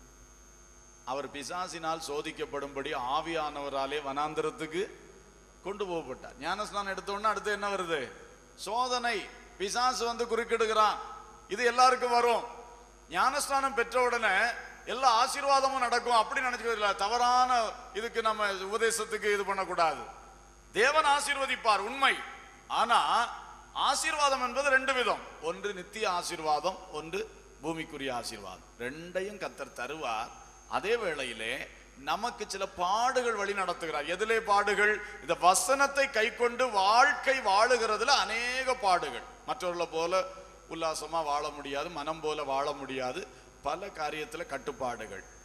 அவர் பிசாசினால் சோதிக்கப்படும்படி ஆவியானவராலே வனாந்திரத்துக்கு கொண்டு போகப்பட்டார் ஞானஸ்நானம் எடுத்த உடனே அடுத்து என்ன வருது சோதனை பிசாசு வந்து குறுக்கிடுகிறான் இது எல்லாருக்கும் வரும் ஞானஸ்நானம் பெற்ற உடனே எல்லா ஆசீர்வாதமும் நடக்கும் அப்படி நினைச்சுக்கிறதுல தவறான இதுக்கு நம்ம உபதேசத்துக்கு இது பண்ணக்கூடாது தேவன் ஆசீர்வதிப்பார் உண்மை ஆனா ஆசீர்வாதம் என்பது ரெண்டு விதம் ஒன்று நித்திய ஆசீர்வாதம் ஒன்று பூமிக்குரிய ஆசீர்வாதம் ரெண்டையும் கத்தர் தருவார் அதே வேளையிலே நமக்கு சில பாடுகள் வழி நடத்துகிறார் எதிலே பாடுகள் இந்த வசனத்தை கைக்கொண்டு வாழ்க்கை வாழுகிறதுல அநேக பாடுகள் மற்றவர்களை போல உல்லாசமா வாழ முடியாது மனம் போல வாழ முடியாது பல காரியத்துல கட்டுப்பாடுகள்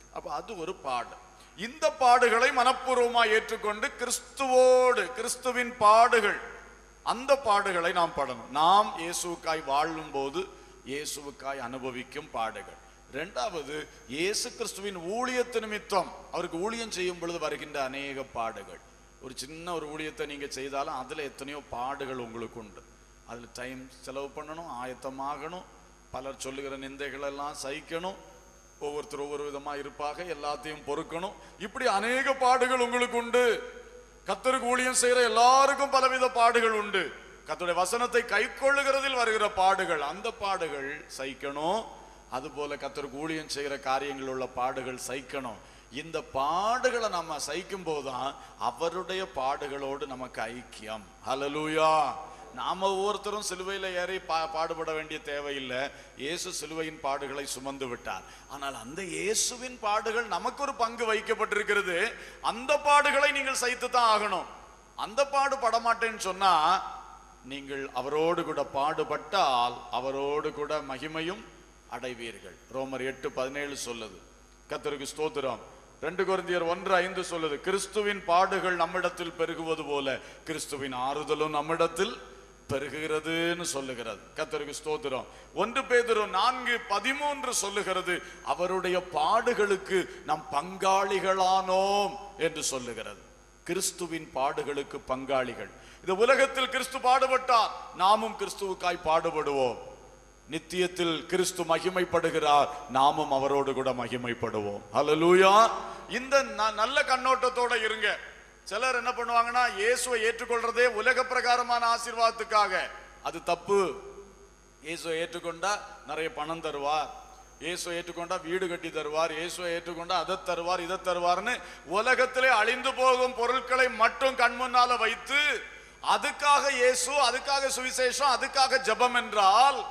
அப்ப அது ஒரு பாடு இந்த பாடுகளை மனப்பூர்வமா ஏற்றுக்கொண்டு கிறிஸ்துவோடு கிறிஸ்துவின் பாடுகள் அந்த பாடுகளை நாம் படணும் நாம் இயேசுவுக்காய் வாழும் போது இயேசுவுக்காய் அனுபவிக்கும் பாடுகள் ரெண்டாவது இயேசு கிறிஸ்துவின் ஊழியத்து நிமித்தம் அவருக்கு ஊழியம் செய்யும் பொழுது வருகின்ற அநேக பாடுகள் ஒரு சின்ன ஒரு ஊழியத்தை நீங்க செய்தாலும் அதுல எத்தனையோ பாடுகள் உங்களுக்கு உண்டு அதுல டைம் செலவு பண்ணணும் ஆயத்தமாகணும் பலர் சொல்லுகிற நிந்தைகள் எல்லாம் சகிக்கணும் ஒவ்வொருத்தர் ஒவ்வொரு விதமா இருப்பாக எல்லாத்தையும் பொறுக்கணும் இப்படி அநேக பாடுகள் உங்களுக்கு உண்டு கத்தருக்கு ஊழியம் செய்யற எல்லாருக்கும் பலவித பாடுகள் உண்டு கத்தருடைய வசனத்தை கைக்கொள்ளுகிறதில் வருகிற பாடுகள் அந்த பாடுகள் சகிக்கணும் அதுபோல கத்தருக்கு ஊழியம் செய்கிற காரியங்கள் உள்ள பாடுகள் சகிக்கணும் இந்த பாடுகளை நம்ம சகிக்கும் போதுதான் அவருடைய பாடுகளோடு நமக்கு ஐக்கியம் ஹalleluya நாம ஒவ்வொருத்தரும் சிலுவையில ஏறி பா பாடுபட வேண்டிய தேவையில்லை இயேசு சிலுவையின் பாடுகளை சுமந்து விட்டார் ஆனால் அந்த இயேசுவின் பாடுகள் நமக்கு ஒரு பங்கு வைக்கப்பட்டிருக்கிறது அந்த பாடுகளை நீங்கள் சகித்து தான் ஆகணும் அந்த பாடு படமாட்டேன்னு சொன்னா நீங்கள் அவரோடு கூட பாடுபட்டால் அவரோடு கூட மகிமையும் அடைவீர்கள் ரோமர் எட்டு பதினேழு சொல்லுது கத்தருக்கு ஸ்தோத்திரம் ரெண்டு கொரிந்தியர் ஒன்று ஐந்து சொல்லுது கிறிஸ்துவின் பாடுகள் நம்மிடத்தில் பெருகுவது போல கிறிஸ்துவின் ஆறுதலும் நம்மிடத்தில் பெருகுகிறதுன்னு சொல்லுகிறது கத்தருக்கு ஸ்தோத்திரம் ஒன்று பேதுரு நான்கு பதிமூன்று சொல்லுகிறது அவருடைய பாடுகளுக்கு நாம் பங்காளிகளானோம் என்று சொல்லுகிறது கிறிஸ்துவின் பாடுகளுக்கு பங்காளிகள் இந்த உலகத்தில் கிறிஸ்து பாடுபட்டார் நாமும் கிறிஸ்துவுக்காய் பாடுபடுவோம் நித்தியத்தில் கிறிஸ்து மகிமைப்படுகிறார் நாமும் அவரோடு கூட மகிமைப்படுவோம் ஹalleluya இந்த ந- நல்ல கண்ணோட்டத்தோட இருங்க சிலர் என்ன பண்ணுவாங்கன்னா இயேசுவை ஏற்றுக்கொள்றதே உலக பிரகாரமான ஆசீர்வாதத்துக்காக அது தப்பு இயேசுவை ஏற்றுக்கொண்டா நிறைய பணம் தருவார் இயேசுவை ஏற்றுக்கொண்டா வீடு கட்டி தருவார் இயேசுவை ஏற்றுக்கொண்டா அதை தருவார் இதை தருவார்னு உலகத்திலே அழிந்து போகும் பொருட்களை மட்டும் கண் முன்னால வைத்து அதுக்காக இயேசு அதுக்காக சுவிசேஷம் அதுக்காக ஜெபம் என்றால்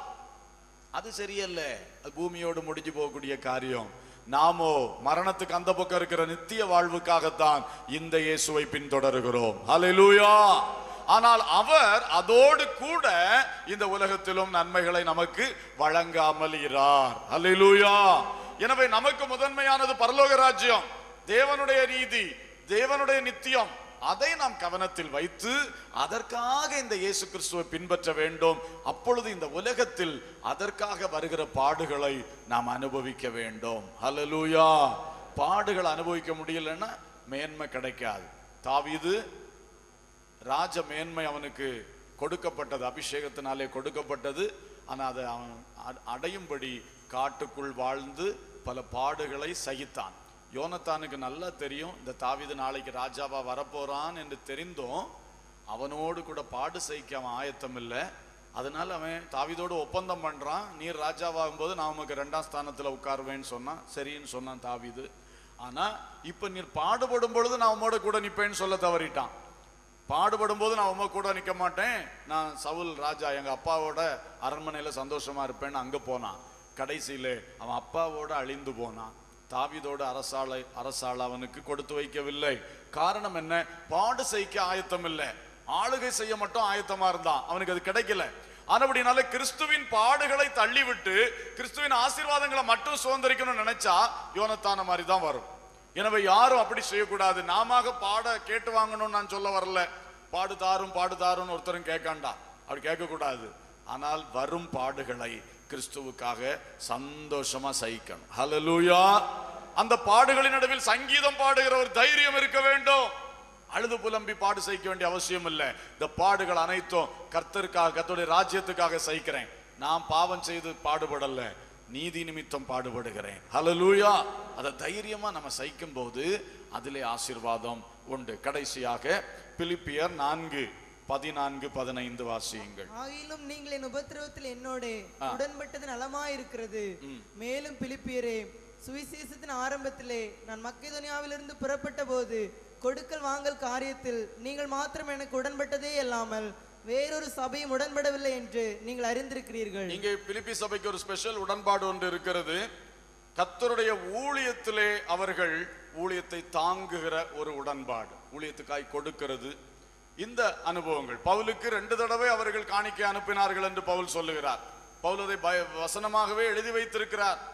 அது சரியல்ல அது பூமியோடு முடிஞ்சு போகக்கூடிய காரியம் நாமோ மரணத்துக்கு அந்த பக்கம் இருக்கிற நித்திய வாழ்வுக்காகத்தான் இந்த இயேசுவை பின்தொடர்கிறோம் ஹalleluya ஆனால் அவர் அதோடு கூட இந்த உலகத்திலும் நன்மைகளை நமக்கு வழங்காமல் இரார் ஹalleluya எனவே நமக்கு முதன்மையானது பரலோக ராஜ்யம் தேவனுடைய நீதி தேவனுடைய நித்தியம் அதை நாம் கவனத்தில் வைத்து அதற்காக இந்த இயேசு கிறிஸ்துவை பின்பற்ற வேண்டும் அப்பொழுது இந்த உலகத்தில் அதற்காக வருகிற பாடுகளை நாம் அனுபவிக்க வேண்டும் ஹalleluya பாடுகள் அனுபவிக்க முடியலன்னா மேன்மை கிடைக்காது தாவீது ராஜ மேன்மை அவனுக்கு கொடுக்கப்பட்டது அபிஷேகத்தினாலே கொடுக்கப்பட்டது ஆனா அதை அவன் அ- அடையும்படி காட்டுக்குள் வாழ்ந்து பல பாடுகளை சகித்தான் யோனத்தானுக்கு நல்லா தெரியும் இந்த தாவீது நாளைக்கு ராஜாவா வரப்போறான் என்று தெரிந்தும் அவனோடு கூட பாடு சகிக்க அவன் ஆயத்தம் இல்லை அதனால அவன் தாவீதோடு ஒப்பந்தம் பண்றான் நீர் ராஜாவாகும் போது நான் உமக்கு ரெண்டாம் ஸ்தானத்துல உட்காருவேன்னு சொன்னான் சரின்னு சொன்னான் தாவீது ஆனா இப்ப நீர் பாடுபடும் பொழுது நான் உம்மோட கூட நிப்பேன்னு சொல்ல தவறிட்டான் பாடுபடும் போது நான் உம கூட நிக்க மாட்டேன் நான் சவுல் ராஜா எங்க அப்பாவோட அரண்மனையில சந்தோஷமா இருப்பேன்னு அங்க போனான் கடைசியில அவன் அப்பாவோட அழிந்து போனான் தாவீதோட அரசாளை அரசாள் அவனுக்கு கொடுத்து வைக்கவில்லை காரணம் என்ன பாடு செய்ய ஆயத்தம் இல்லை ஆளுகை செய்ய மட்டும் ஆயத்தமா இருந்தான் அவனுக்கு அது கிடைக்கல ஆனபடினால கிறிஸ்துவின் பாடுகளை தள்ளிவிட்டு கிறிஸ்துவின் ஆசீர்வாதங்களை மட்டும் சுதந்திரிக்கணும்னு நினைச்சா யோனத்தான மாதிரி தான் வரும் எனவே யாரும் அப்படி செய்யக்கூடாது நாம பாட கேட்டு வாங்கணும்னு நான் சொல்ல வரல பாடு தாரும் பாடு தாருன்னு ஒருத்தரும் கேட்காண்டா அப்படி கேட்கக்கூடாது ஆனால் வரும் பாடுகளை கிறிஸ்துவுக்காக சந்தோஷமா சகிக்கணும் ஹalleluya அந்த பாடுகளின் நடுவில் சங்கீதம் பாடுகிற ஒரு தைரியம் இருக்க வேண்டும் அழுது புலம்பி பாடு சகிக்க வேண்டிய அவசியம் இல்லை இந்த பாடுகள் அனைத்தும் கர்த்தருக்காக கர்த்தருடைய ராஜ்யத்துக்காக சகிக்கிறேன் நான் பாவம் செய்து பாடுபடல நீதி நிமித்தம் பாடுபடுகிறேன் ஹalleluya அதை தைரியமா நம்ம சகிக்கும் போது அதிலே ஆசீர்வாதம் உண்டு கடைசியாக பிலிப்பியர் நான்கு பதினான்கு பதினைந்து வாசியுங்கள் ஆகிலும் நீங்கள் என் உபத்திரவத்தில் என்னோட உடன்பட்டது நலமாயிருக்கிறது மேலும் பிலிப்பியரே சுவிசேஷத்தின் ஆரம்பத்திலே நான் மக்கெதோனியாவிலிருந்து புறப்பட்ட போது கொடுக்கல் வாங்கல் காரியத்தில் நீங்கள் மாத்திரம் எனக்கு உடன்பட்டதே அல்லாமல் வேறொரு சபையும் உடன்படவில்லை என்று நீங்கள் அறிந்திருக்கிறீர்கள் இங்கே பிலிப்பி சபைக்கு ஒரு ஸ்பெஷல் உடன்பாடு ஒன்று இருக்கிறது கர்த்தருடைய ஊழியத்திலே அவர்கள் ஊழியத்தை தாங்குகிற ஒரு உடன்பாடு ஊழியத்துக்காய் கொடுக்கிறது இந்த அனுபவங்கள் பவுலுக்கு ரெண்டு தடவை அவர்கள் காணிக்கை அனுப்பினார்கள் என்று பவுல் சொல்லுகிறார் பவுல் அதை பய- வசனமாகவே எழுதி வைத்திருக்கிறார்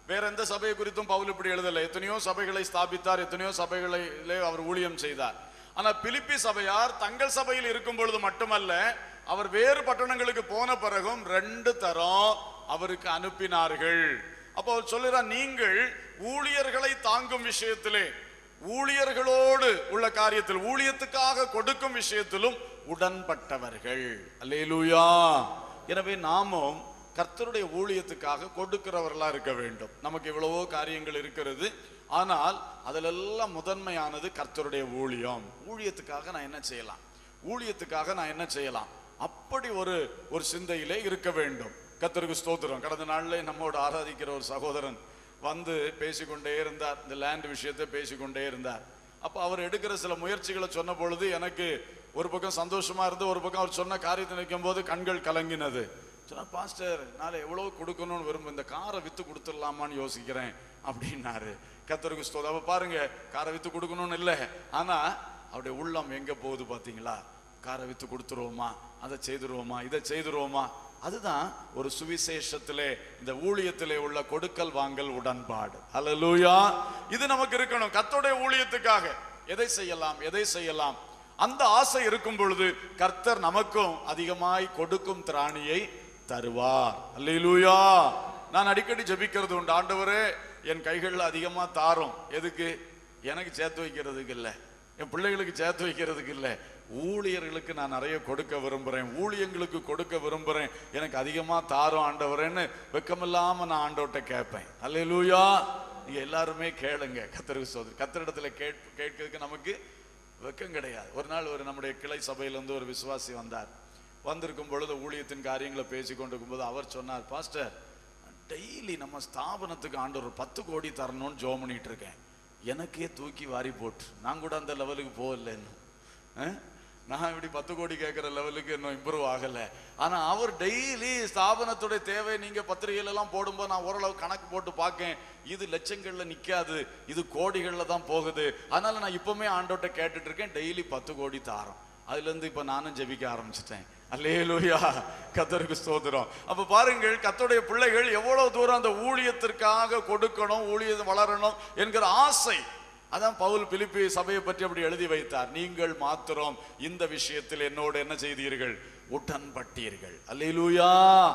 வேற எந்த சபையை குறித்தும் பவுல் இப்படி எழுதல எத்தனையோ சபைகளை ஸ்தாபித்தார் எத்தனையோ சபைகளிலே அவர் ஊழியம் செய்தார் ஆனா பிலிப்பி சபையார் தங்கள் சபையில் இருக்கும் பொழுது மட்டுமல்ல அவர் வேறு பட்டணங்களுக்கு போன பிறகும் ரெண்டு தரம் அவருக்கு அனுப்பினார்கள் அப்போ அவர் சொல்லுறார் நீங்கள் ஊழியர்களை தாங்கும் விஷயத்திலே ஊழியர்களோடு உள்ள காரியத்தில் ஊழியத்துக்காக கொடுக்கும் விஷயத்திலும் உடன்பட்டவர்கள் அல்லேலூயா எனவே நாமும் கர்த்தருடைய ஊழியத்துக்காக கொடுக்கிறவர்களா இருக்க வேண்டும் நமக்கு எவ்வளவோ காரியங்கள் இருக்கிறது ஆனால் அதிலெல்லாம் முதன்மையானது கர்த்தருடைய ஊழியம் ஊழியத்துக்காக நான் என்ன செய்யலாம் ஊழியத்துக்காக நான் என்ன செய்யலாம் அப்படி ஒரு ஒரு சிந்தையிலே இருக்க வேண்டும் கர்த்தருக்கு ஸ்தோத்திரம் கடந்த நாள்ல நம்மோடு ஆராதிக்கிற ஒரு சகோதரன் வந்து பேசிக்கொண்டே இருந்தார் இந்த லேண்ட் விஷயத்தை பேசிக்கொண்டே இருந்தார் அப்ப அவர் எடுக்கிற சில முயற்சிகளை சொன்ன பொழுது எனக்கு ஒரு பக்கம் சந்தோஷமா இருந்து ஒரு பக்கம் அவர் சொன்ன காரியத்தை நினைக்கும் போது கண்கள் கலங்கினது சொன்னா பாஸ்டர் நாளை எவ்வளவு கொடுக்கணும்னு விரும்ப இந்த காரை வித்து கொடுத்துடலாமான்னு யோசிக்கிறேன் அப்படின்னாரு கத்தருக்கு ஸ்தோதம் அப்ப பாருங்க காரை வித்து கொடுக்கணும்னு இல்லை ஆனா அவருடைய உள்ளம் எங்க போகுது பாத்தீங்களா காரை வித்து கொடுத்துருவோமா அதை செய்துருவோமா இதை செய்துருவோமா அதுதான் ஒரு சுவிசேஷத்திலே இந்த ஊழியத்திலே உள்ள கொடுக்கல் வாங்கல் உடன்பாடு அல்லேலூயா இது நமக்கு இருக்கணும் கர்த்தருடைய ஊழியத்துக்காக எதை செய்யலாம் எதை செய்யலாம் அந்த ஆசை இருக்கும் பொழுது கர்த்தர் நமக்கும் அதிகமாய் கொடுக்கும் திராணியை தருவார் அல்லேலூயா நான் அடிக்கடி ஜெபிக்கிறது உண்டு ஆண்டவரே என் கைகள்ல அதிகமா தாரும் எதுக்கு எனக்கு சேர்த்து வைக்கிறதுக்கு இல்லை என் பிள்ளைகளுக்கு சேர்த்து வைக்கிறதுக்கு இல்லை ஊழியர்களுக்கு நான் நிறைய கொடுக்க விரும்புறேன் ஊழியங்களுக்கு கொடுக்க விரும்புறேன் எனக்கு அதிகமா தாரும் ஆண்டவரேன்னு வெக்கமில்லாம நான் ஆண்டவர்கிட்ட கேட்பேன் அல்லேலூயா நீங்க எல்லாருமே கேளுங்க கத்தருக்கு சோதரி கத்தரிடத்துல கேட் கேட்கறதுக்கு நமக்கு வெக்கம் கிடையாது ஒரு நாள் ஒரு நம்முடைய கிளை சபையிலிருந்து ஒரு விசுவாசி வந்தார் வந்திருக்கும் பொழுது ஊழியத்தின் காரியங்களை பேசி கொண்டிருக்கும் போது அவர் சொன்னார் பாஸ்டர் டெய்லி நம்ம ஸ்தாபனத்துக்கு ஆண்டு ஒரு பத்து கோடி தரணும்னு ஜோம் பண்ணிட்டு இருக்கேன் எனக்கே தூக்கி வாரி போட்டு நான் கூட அந்த லெவலுக்கு போகல இன்னும் அஹ்? நான் இப்படி பத்து கோடி கேட்குற லெவலுக்கு இன்னும் இம்ப்ரூவ் ஆகல ஆனா அவர் டெய்லி ஸ்தாபனத்துடைய தேவை நீங்க பத்திரிகையில எல்லாம் போடும்போது நான் ஓரளவு கணக்கு போட்டு பார்க்கேன் இது லட்சங்கள்ல நிக்காது இது கோடிகள்ல தான் போகுது அதனால நான் இப்பவுமே ஆண்டோட்ட கேட்டுட்டு இருக்கேன் டெய்லி பத்து கோடி தாரம் அதுல இருந்து இப்ப நானும் ஜெபிக்க ஆரம்பிச்சிட்டேன் அல்லேலூயா கத்தருக்கு ஸ்தோத்திரம் அப்ப பாருங்கள் கத்தருடைய பிள்ளைகள் எவ்வளவு தூரம் அந்த ஊழியத்திற்காக கொடுக்கணும் ஊழியம் வளரணும் என்கிற ஆசை அதான் பவுல் பிலிப்பி சபையை பற்றி அப்படி எழுதி வைத்தார் நீங்கள் மாத்திரம் இந்த விஷயத்தில் என்னோடு என்ன செய்தீர்கள் உடன்பட்டீர்கள் அல்லேலூயா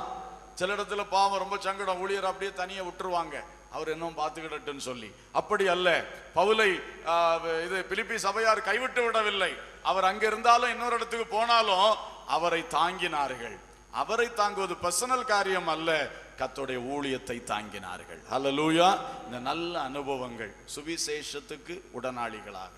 சில இடத்துல பாவம் ரொம்ப சங்கடம் ஊழியர் அப்படியே தனியா விட்டுருவாங்க அவர் இன்னும் பார்த்துக்கிடட்டுன்னு சொல்லி அப்படி அல்ல பவுலை ஆ, இது பிலிப்பி சபையார் கைவிட்டு விடவில்லை அவர் அங்க இருந்தாலும் இன்னொரு இடத்துக்கு போனாலும் அவரை தாங்கினார்கள் அவரை தாங்குவது பர்சனல் காரியம் அல்ல கத்தோடைய ஊழியத்தை தாங்கினார்கள் ஹalleluya இந்த நல்ல அனுபவங்கள் சுவிசேஷத்துக்கு உடனாளிகளாக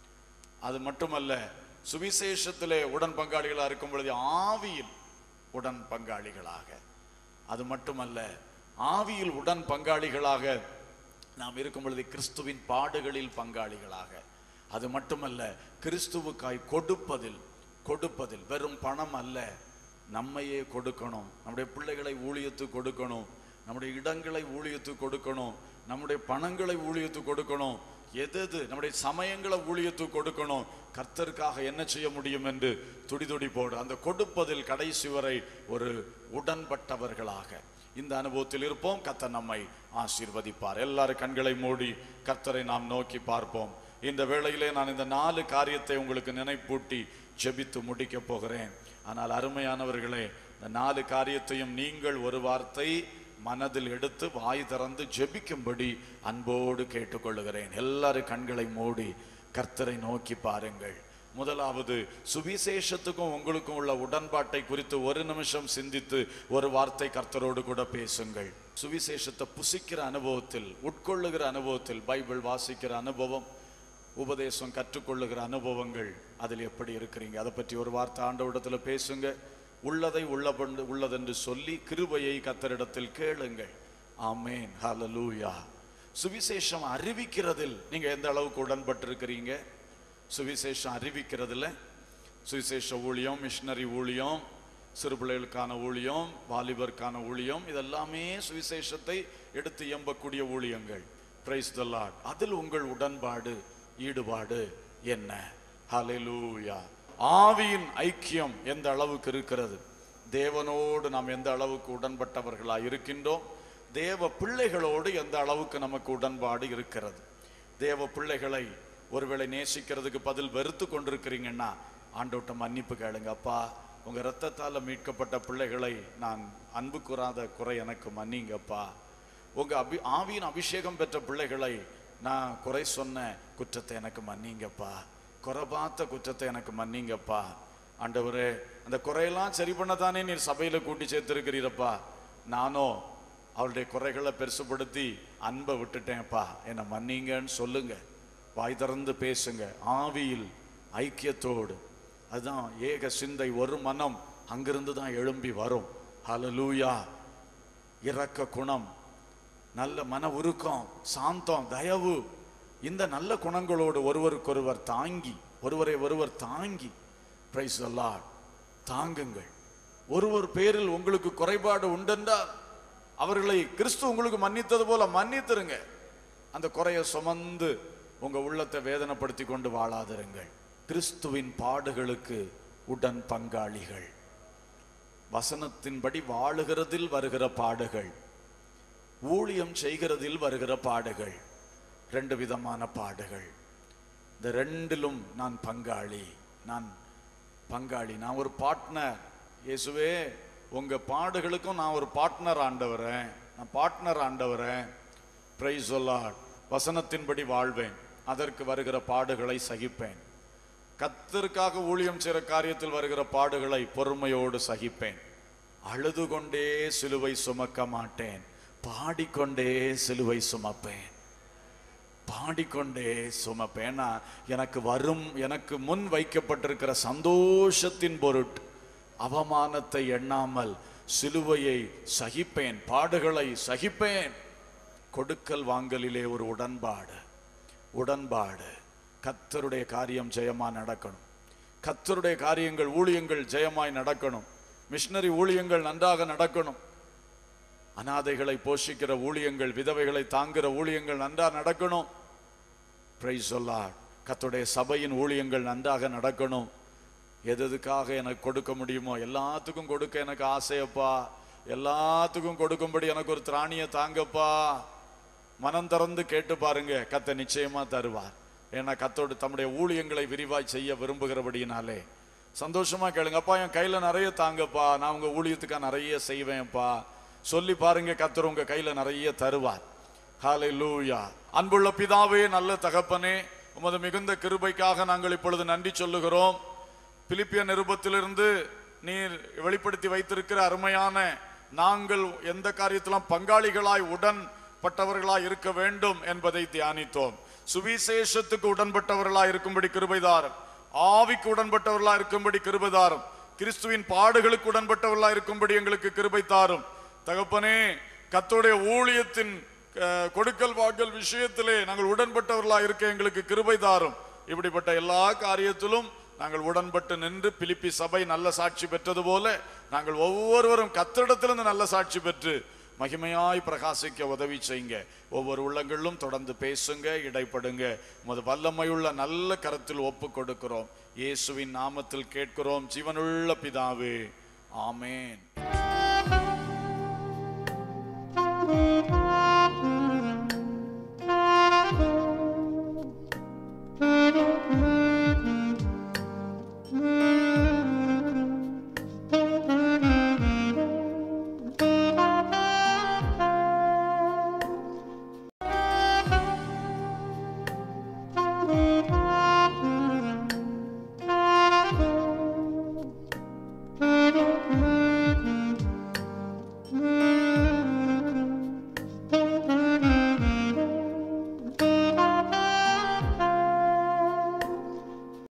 அது மட்டுமல்ல சுவிசேஷத்திலே உடன் பங்காளிகளாக இருக்கும் பொழுது ஆவியில் உடன் பங்காளிகளாக அது மட்டுமல்ல ஆவியில் உடன் பங்காளிகளாக நாம் இருக்கும் பொழுது கிறிஸ்துவின் பாடுகளில் பங்காளிகளாக அது மட்டுமல்ல கிறிஸ்துவுக்காய் கொடுப்பதில் கொடுப்பதில் வெறும் பணம் அல்ல நம்மையே கொடுக்கணும் நம்முடைய பிள்ளைகளை ஊழியத்துக்கு கொடுக்கணும் நம்முடைய இடங்களை ஊழியத்துக்கு கொடுக்கணும் நம்முடைய பணங்களை ஊழியத்துக்கு கொடுக்கணும் எது எது நம்முடைய சமயங்களை ஊழியத்துக்கு கொடுக்கணும் கர்த்தருக்காக என்ன செய்ய முடியும் என்று துடி போடு அந்த கொடுப்பதில் கடைசி வரை ஒரு உடன்பட்டவர்களாக இந்த அனுபவத்தில் இருப்போம் கர்த்தர் நம்மை ஆசீர்வதிப்பார் எல்லாரும் கண்களை மூடி கர்த்தரை நாம் நோக்கி பார்ப்போம் இந்த வேளையிலே நான் இந்த நாலு காரியத்தை உங்களுக்கு நினைப்பூட்டி ஜெபித்து முடிக்க போகிறேன் ஆனால் அருமையானவர்களே இந்த நாலு காரியத்தையும் நீங்கள் ஒரு வார்த்தை மனதில் எடுத்து வாய் திறந்து ஜெபிக்கும்படி அன்போடு கேட்டுக்கொள்ளுகிறேன் எல்லாரும் கண்களை மூடி கர்த்தரை நோக்கி பாருங்கள் முதலாவது சுவிசேஷத்துக்கும் உங்களுக்கும் உள்ள உடன்பாட்டை குறித்து ஒரு நிமிஷம் சிந்தித்து ஒரு வார்த்தை கர்த்தரோடு கூட பேசுங்கள் சுவிசேஷத்தை புசிக்கிற அனுபவத்தில் உட்கொள்ளுகிற அனுபவத்தில் பைபிள் வாசிக்கிற அனுபவம் உபதேசம் கற்றுக்கொள்ளுகிற அனுபவங்கள் அதில் எப்படி இருக்கிறீங்க அதை பற்றி ஒரு வார்த்தை ஆண்டவரிடத்துல பேசுங்க உள்ளதை உள்ளபண்டு உள்ளதென்று சொல்லி கிருபையை கத்தரிடத்தில் கேளுங்கள் ஆமேன் ஹalleluya சுவிசேஷம் அறிவிக்கிறதில் நீங்க எந்த அளவுக்கு உடன்பட்டிருக்கிறீங்க சுவிசேஷம் அறிவிக்கிறதுல சுவிசேஷ ஊழியம் மிஷினரி ஊழியம் சிறு பிள்ளைகளுக்கான ஊழியம் வாலிபருக்கான ஊழியம் இதெல்லாமே சுவிசேஷத்தை எடுத்து எம்பக்கூடிய ஊழியங்கள் பிரைஸ் த லார்ட் அதில் உங்கள் உடன்பாடு ஈடுபாடு என்ன ஹalleluya ஆவியின் ஐக்கியம் எந்த அளவுக்கு இருக்கிறது தேவனோடு நாம் எந்த அளவுக்கு உடன்பட்டவர்களாய் இருக்கின்றோம் தேவ பிள்ளைகளோடு எந்த அளவுக்கு நமக்கு உடன்பாடு இருக்கிறது தேவ பிள்ளைகளை ஒருவேளை நேசிக்கிறதுக்கு பதில் வெறுத்து கொண்டிருக்கிறீங்கன்னா ஆண்டோட்ட மன்னிப்பு கேளுங்க அப்பா உங்க ரத்தத்தால மீட்கப்பட்ட பிள்ளைகளை நான் அன்பு கூறாத குறை எனக்கு மன்னிங்கப்பா உங்க அபி ஆவியின் அபிஷேகம் பெற்ற பிள்ளைகளை நான் குறை சொன்ன குற்றத்தை எனக்கு மன்னிங்கப்பா குறை பார்த்த குற்றத்தை எனக்கு மன்னிங்கப்பா ஆண்டவரே அந்த குறையெல்லாம் சரி பண்ணத்தானே நீர் சபையில கூட்டி சேர்த்திருக்கிறீரப்பா நானும் அவளுடைய குறைகளை பெருசுபடுத்தி அன்பை விட்டுட்டேன்ப்பா என்னை மன்னிங்கன்னு சொல்லுங்க வாய் திறந்து பேசுங்க ஆவியில் ஐக்கியத்தோடு அதுதான் ஏக சிந்தை ஒரு மனம் அங்கிருந்து தான் எழும்பி வரும் ஹalleluya இரக்க குணம் நல்ல மன உருக்கம் சாந்தம் தயவு இந்த நல்ல குணங்களோடு ஒருவருக்கொருவர் தாங்கி ஒருவரை ஒருவர் தாங்கி பிரைஸ் தாங்குங்கள் ஒருவர் பேரில் உங்களுக்கு குறைபாடு உண்டென்றால் அவர்களை கிறிஸ்து உங்களுக்கு மன்னித்தது போல மன்னித்திருங்க அந்த குறையை சுமந்து உங்க உள்ளத்தை வேதனைப்படுத்தி கொண்டு வாழாதிருங்கள் கிறிஸ்துவின் பாடுகளுக்கு உடன் பங்காளிகள் வசனத்தின்படி வாழுகிறதில் வருகிற பாடுகள் ஊழியம் செய்கிறதில் வருகிற பாடுகள் ரெண்டு விதமான பாடுகள் இந்த ரெண்டிலும் நான் பங்காளி நான் பங்காளி நான் ஒரு பார்ட்னர் இயேசுவே உங்க பாடுகளுக்கும் நான் ஒரு பார்ட்னர் ஆண்டவரேன் நான் பார்ட்னர் ஆண்டவரேன் பிரைஸ் சொல்லாட் வசனத்தின்படி வாழ்வேன் அதற்கு வருகிற பாடுகளை சகிப்பேன் கத்தருக்காக ஊழியம் செய்கிற காரியத்தில் வருகிற பாடுகளை பொறுமையோடு சகிப்பேன் அழுது கொண்டே சிலுவை சுமக்க மாட்டேன் பாடிக்கொண்டே சிலுவை சுமப்பேன் பாடிக்கொண்டே சுமப்பேன் ஏன்னா எனக்கு வரும் எனக்கு முன் வைக்கப்பட்டிருக்கிற சந்தோஷத்தின் பொருட்டு அவமானத்தை எண்ணாமல் சிலுவையை சகிப்பேன் பாடுகளை சகிப்பேன் கொடுக்கல் வாங்கலிலே ஒரு உடன்பாடு உடன்பாடு கத்தருடைய காரியம் ஜெயமா நடக்கணும் கத்தருடைய காரியங்கள் ஊழியங்கள் ஜெயமாய் நடக்கணும் மிஷினரி ஊழியங்கள் நன்றாக நடக்கணும் அனாதைகளை போஷிக்கிற ஊழியங்கள் விதவைகளை தாங்குகிற ஊழியங்கள் நன்றா நடக்கணும் பிரைஸ் சொல்லாட் கத்துடைய சபையின் ஊழியங்கள் நன்றாக நடக்கணும் எது எதுக்காக எனக்கு கொடுக்க முடியுமோ எல்லாத்துக்கும் கொடுக்க எனக்கு ஆசையப்பா எல்லாத்துக்கும் கொடுக்கும்படி எனக்கு ஒரு திராணியை தாங்கப்பா மனம் திறந்து கேட்டு பாருங்க கத்த நிச்சயமா தருவார் ஏன்னா கத்தோடு தம்முடைய ஊழியங்களை விரிவாய் செய்ய விரும்புகிறபடியினாலே சந்தோஷமா கேளுங்க அப்பா என் கையில நிறைய தாங்கப்பா நான் உங்க ஊழியத்துக்காக நிறைய செய்வேன்ப்பா சொல்லி பாருங்க கத்தர் உங்க கையில நிறைய தருவார் ஹாலை லூயா அன்புள்ள பிதாவே நல்ல தகப்பனே உமது மிகுந்த கிருபைக்காக நாங்கள் இப்பொழுது நன்றி சொல்லுகிறோம் பிலிப்பிய நிருபத்திலிருந்து நீர் வெளிப்படுத்தி வைத்திருக்கிற அருமையான நாங்கள் எந்த காரியத்திலும் பங்காளிகளாய் உடன்பட்டவர்களாய் இருக்க வேண்டும் என்பதை தியானித்தோம் சுவிசேஷத்துக்கு உடன்பட்டவர்களாய் இருக்கும்படி கிருபைதாரம் ஆவிக்கு உடன்பட்டவர்களாய் இருக்கும்படி கிருபைதாரம் கிறிஸ்துவின் பாடுகளுக்கு உடன்பட்டவர்களாய் இருக்கும்படி எங்களுக்கு கிருபை தாரும் தகப்பனே கத்தோடைய ஊழியத்தின் அஹ், கொடுக்கல் வாங்கல் விஷயத்திலே நாங்கள் உடன்பட்டவர்களாய் இருக்க எங்களுக்கு கிருபை தாரும் இப்படிப்பட்ட எல்லா காரியத்திலும் நாங்கள் உடன்பட்டு நின்று பிலிப்பி சபை நல்ல சாட்சி பெற்றது போல நாங்கள் ஒவ்வொருவரும் கத்திரிடத்திலிருந்து நல்ல சாட்சி பெற்று மகிமையாய் பிரகாசிக்க உதவி செய்யுங்க ஒவ்வொரு உள்ளங்களிலும் தொடர்ந்து பேசுங்க இடைப்படுங்க உமது வல்லமையுள்ள நல்ல கரத்தில் ஒப்பு கொடுக்கிறோம் இயேசுவின் நாமத்தில் கேட்கிறோம் ஜீவனுள்ள பிதாவே ஆமேன்